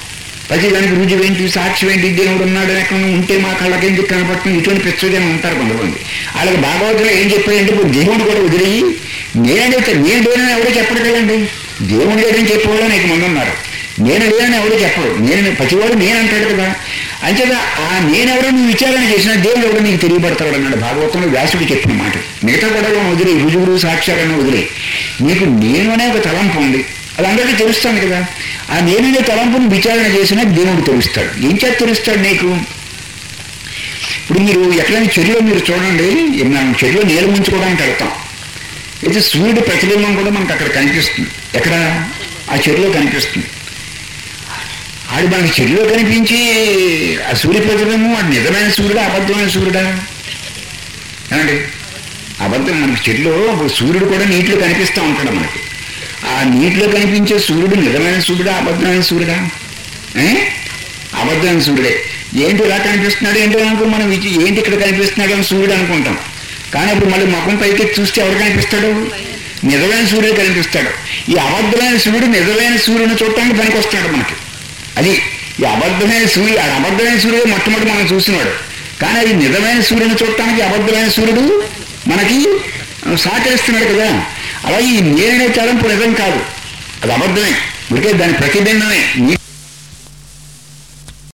ప్రతి దానికి రుజువు ఏంటి సాక్షి ఏంటి దేవుడు ఉన్నాడు ఎక్కడ ఉంటే మా కళ్ళకి ఎందుకు కనపడుతుంది ఇటువంటి పిచ్చోజనం ఉంటారు కొంతమంది వాళ్ళకి భాగవతంలో ఏం చెప్పాడంటే ఇప్పుడు దేవుడు కూడా వదిలేయి నేనంటే నేను లేనని ఎవడో చెప్పడు కదండి దేవుడు లేదని చెప్పేవాళ్ళు నీకు మంది ఉన్నారు నేను లేనని ఎవడో చెప్పడు నేను ప్రతివాడు నేను అంటాడు కదా అంచేత ఆ నేనెవరో నువ్వు విచారణ చేసినా దేవుడు ఎవడో నీకు తెలియబడతాడు అన్నాడు భాగవతంలో వ్యాసుడు చెప్పిన మాట మిగతా కూడా వదిలే రుజువులు సాక్ష్యాలను వదిలే నీకు నేను అనే ఒక తలంపు ఉంది అది అందరికీ తెలుస్తాను కదా ఆ నేననే తలంపును విచారణ చేసినా దేవుడు తెలుస్తాడు ఏం చేత తెలుస్తాడు నీకు ఇప్పుడు మీరు ఎక్కడైనా చెరువులో మీరు చూడండి మనం చెరువులో నీళ్ళు ముంచుకోవడానికి వెళ్తాం అయితే సూర్యుడు ప్రతిబింబం కూడా మనకు అక్కడ కనిపిస్తుంది ఎక్కడ ఆ చెరువులో కనిపిస్తుంది ఆడు మనకి చెరువులో కనిపించి ఆ సూర్య ప్రతిబింబం వాడు నిజమైన సూర్యుడా అబద్ధమైన సూర్యుడా ఏమండి అబద్ధం మనకి చెరువులో ఒక సూర్యుడు కూడా నీటిలో కనిపిస్తూ ఉంటాడు మనకి ఆ నీటిలో కనిపించే సూర్యుడు నిజమైన సూర్యుడా అబద్ధమైన సూర్యుడా ఏ? అబద్ధమైన సూర్యుడే ఏంటి ఇలా కనిపిస్తున్నాడు ఏంటో అనుకో మనం ఇది ఏంటి ఇక్కడ కనిపిస్తున్నాడు అని సూర్యుడు అనుకుంటాం కానీ ఇప్పుడు మళ్ళీ ముఖం పైకి చూస్తే ఎవరు కనిపిస్తాడు నిజమైన సూర్యుడు కనిపిస్తాడు ఈ అబద్ధమైన సూర్యుడు నిజమైన సూర్యుని చూడటానికి పనికి వస్తున్నాడు మనకి అది ఈ అబద్ధమైన సూర్యుడు ఆ అబద్ధమైన సూర్యుడు మొట్టమొదటి మనం చూసినాడు కానీ అది నిజమైన సూర్యుని చూడటానికి అబద్ధమైన సూర్యుడు మనకి సహకరిస్తున్నాడు కదా అలా ఈ నేననే తలంపు నిజం కాదు అది అబద్ధమే ఉడికే దాని ప్రతిబింబమే నీ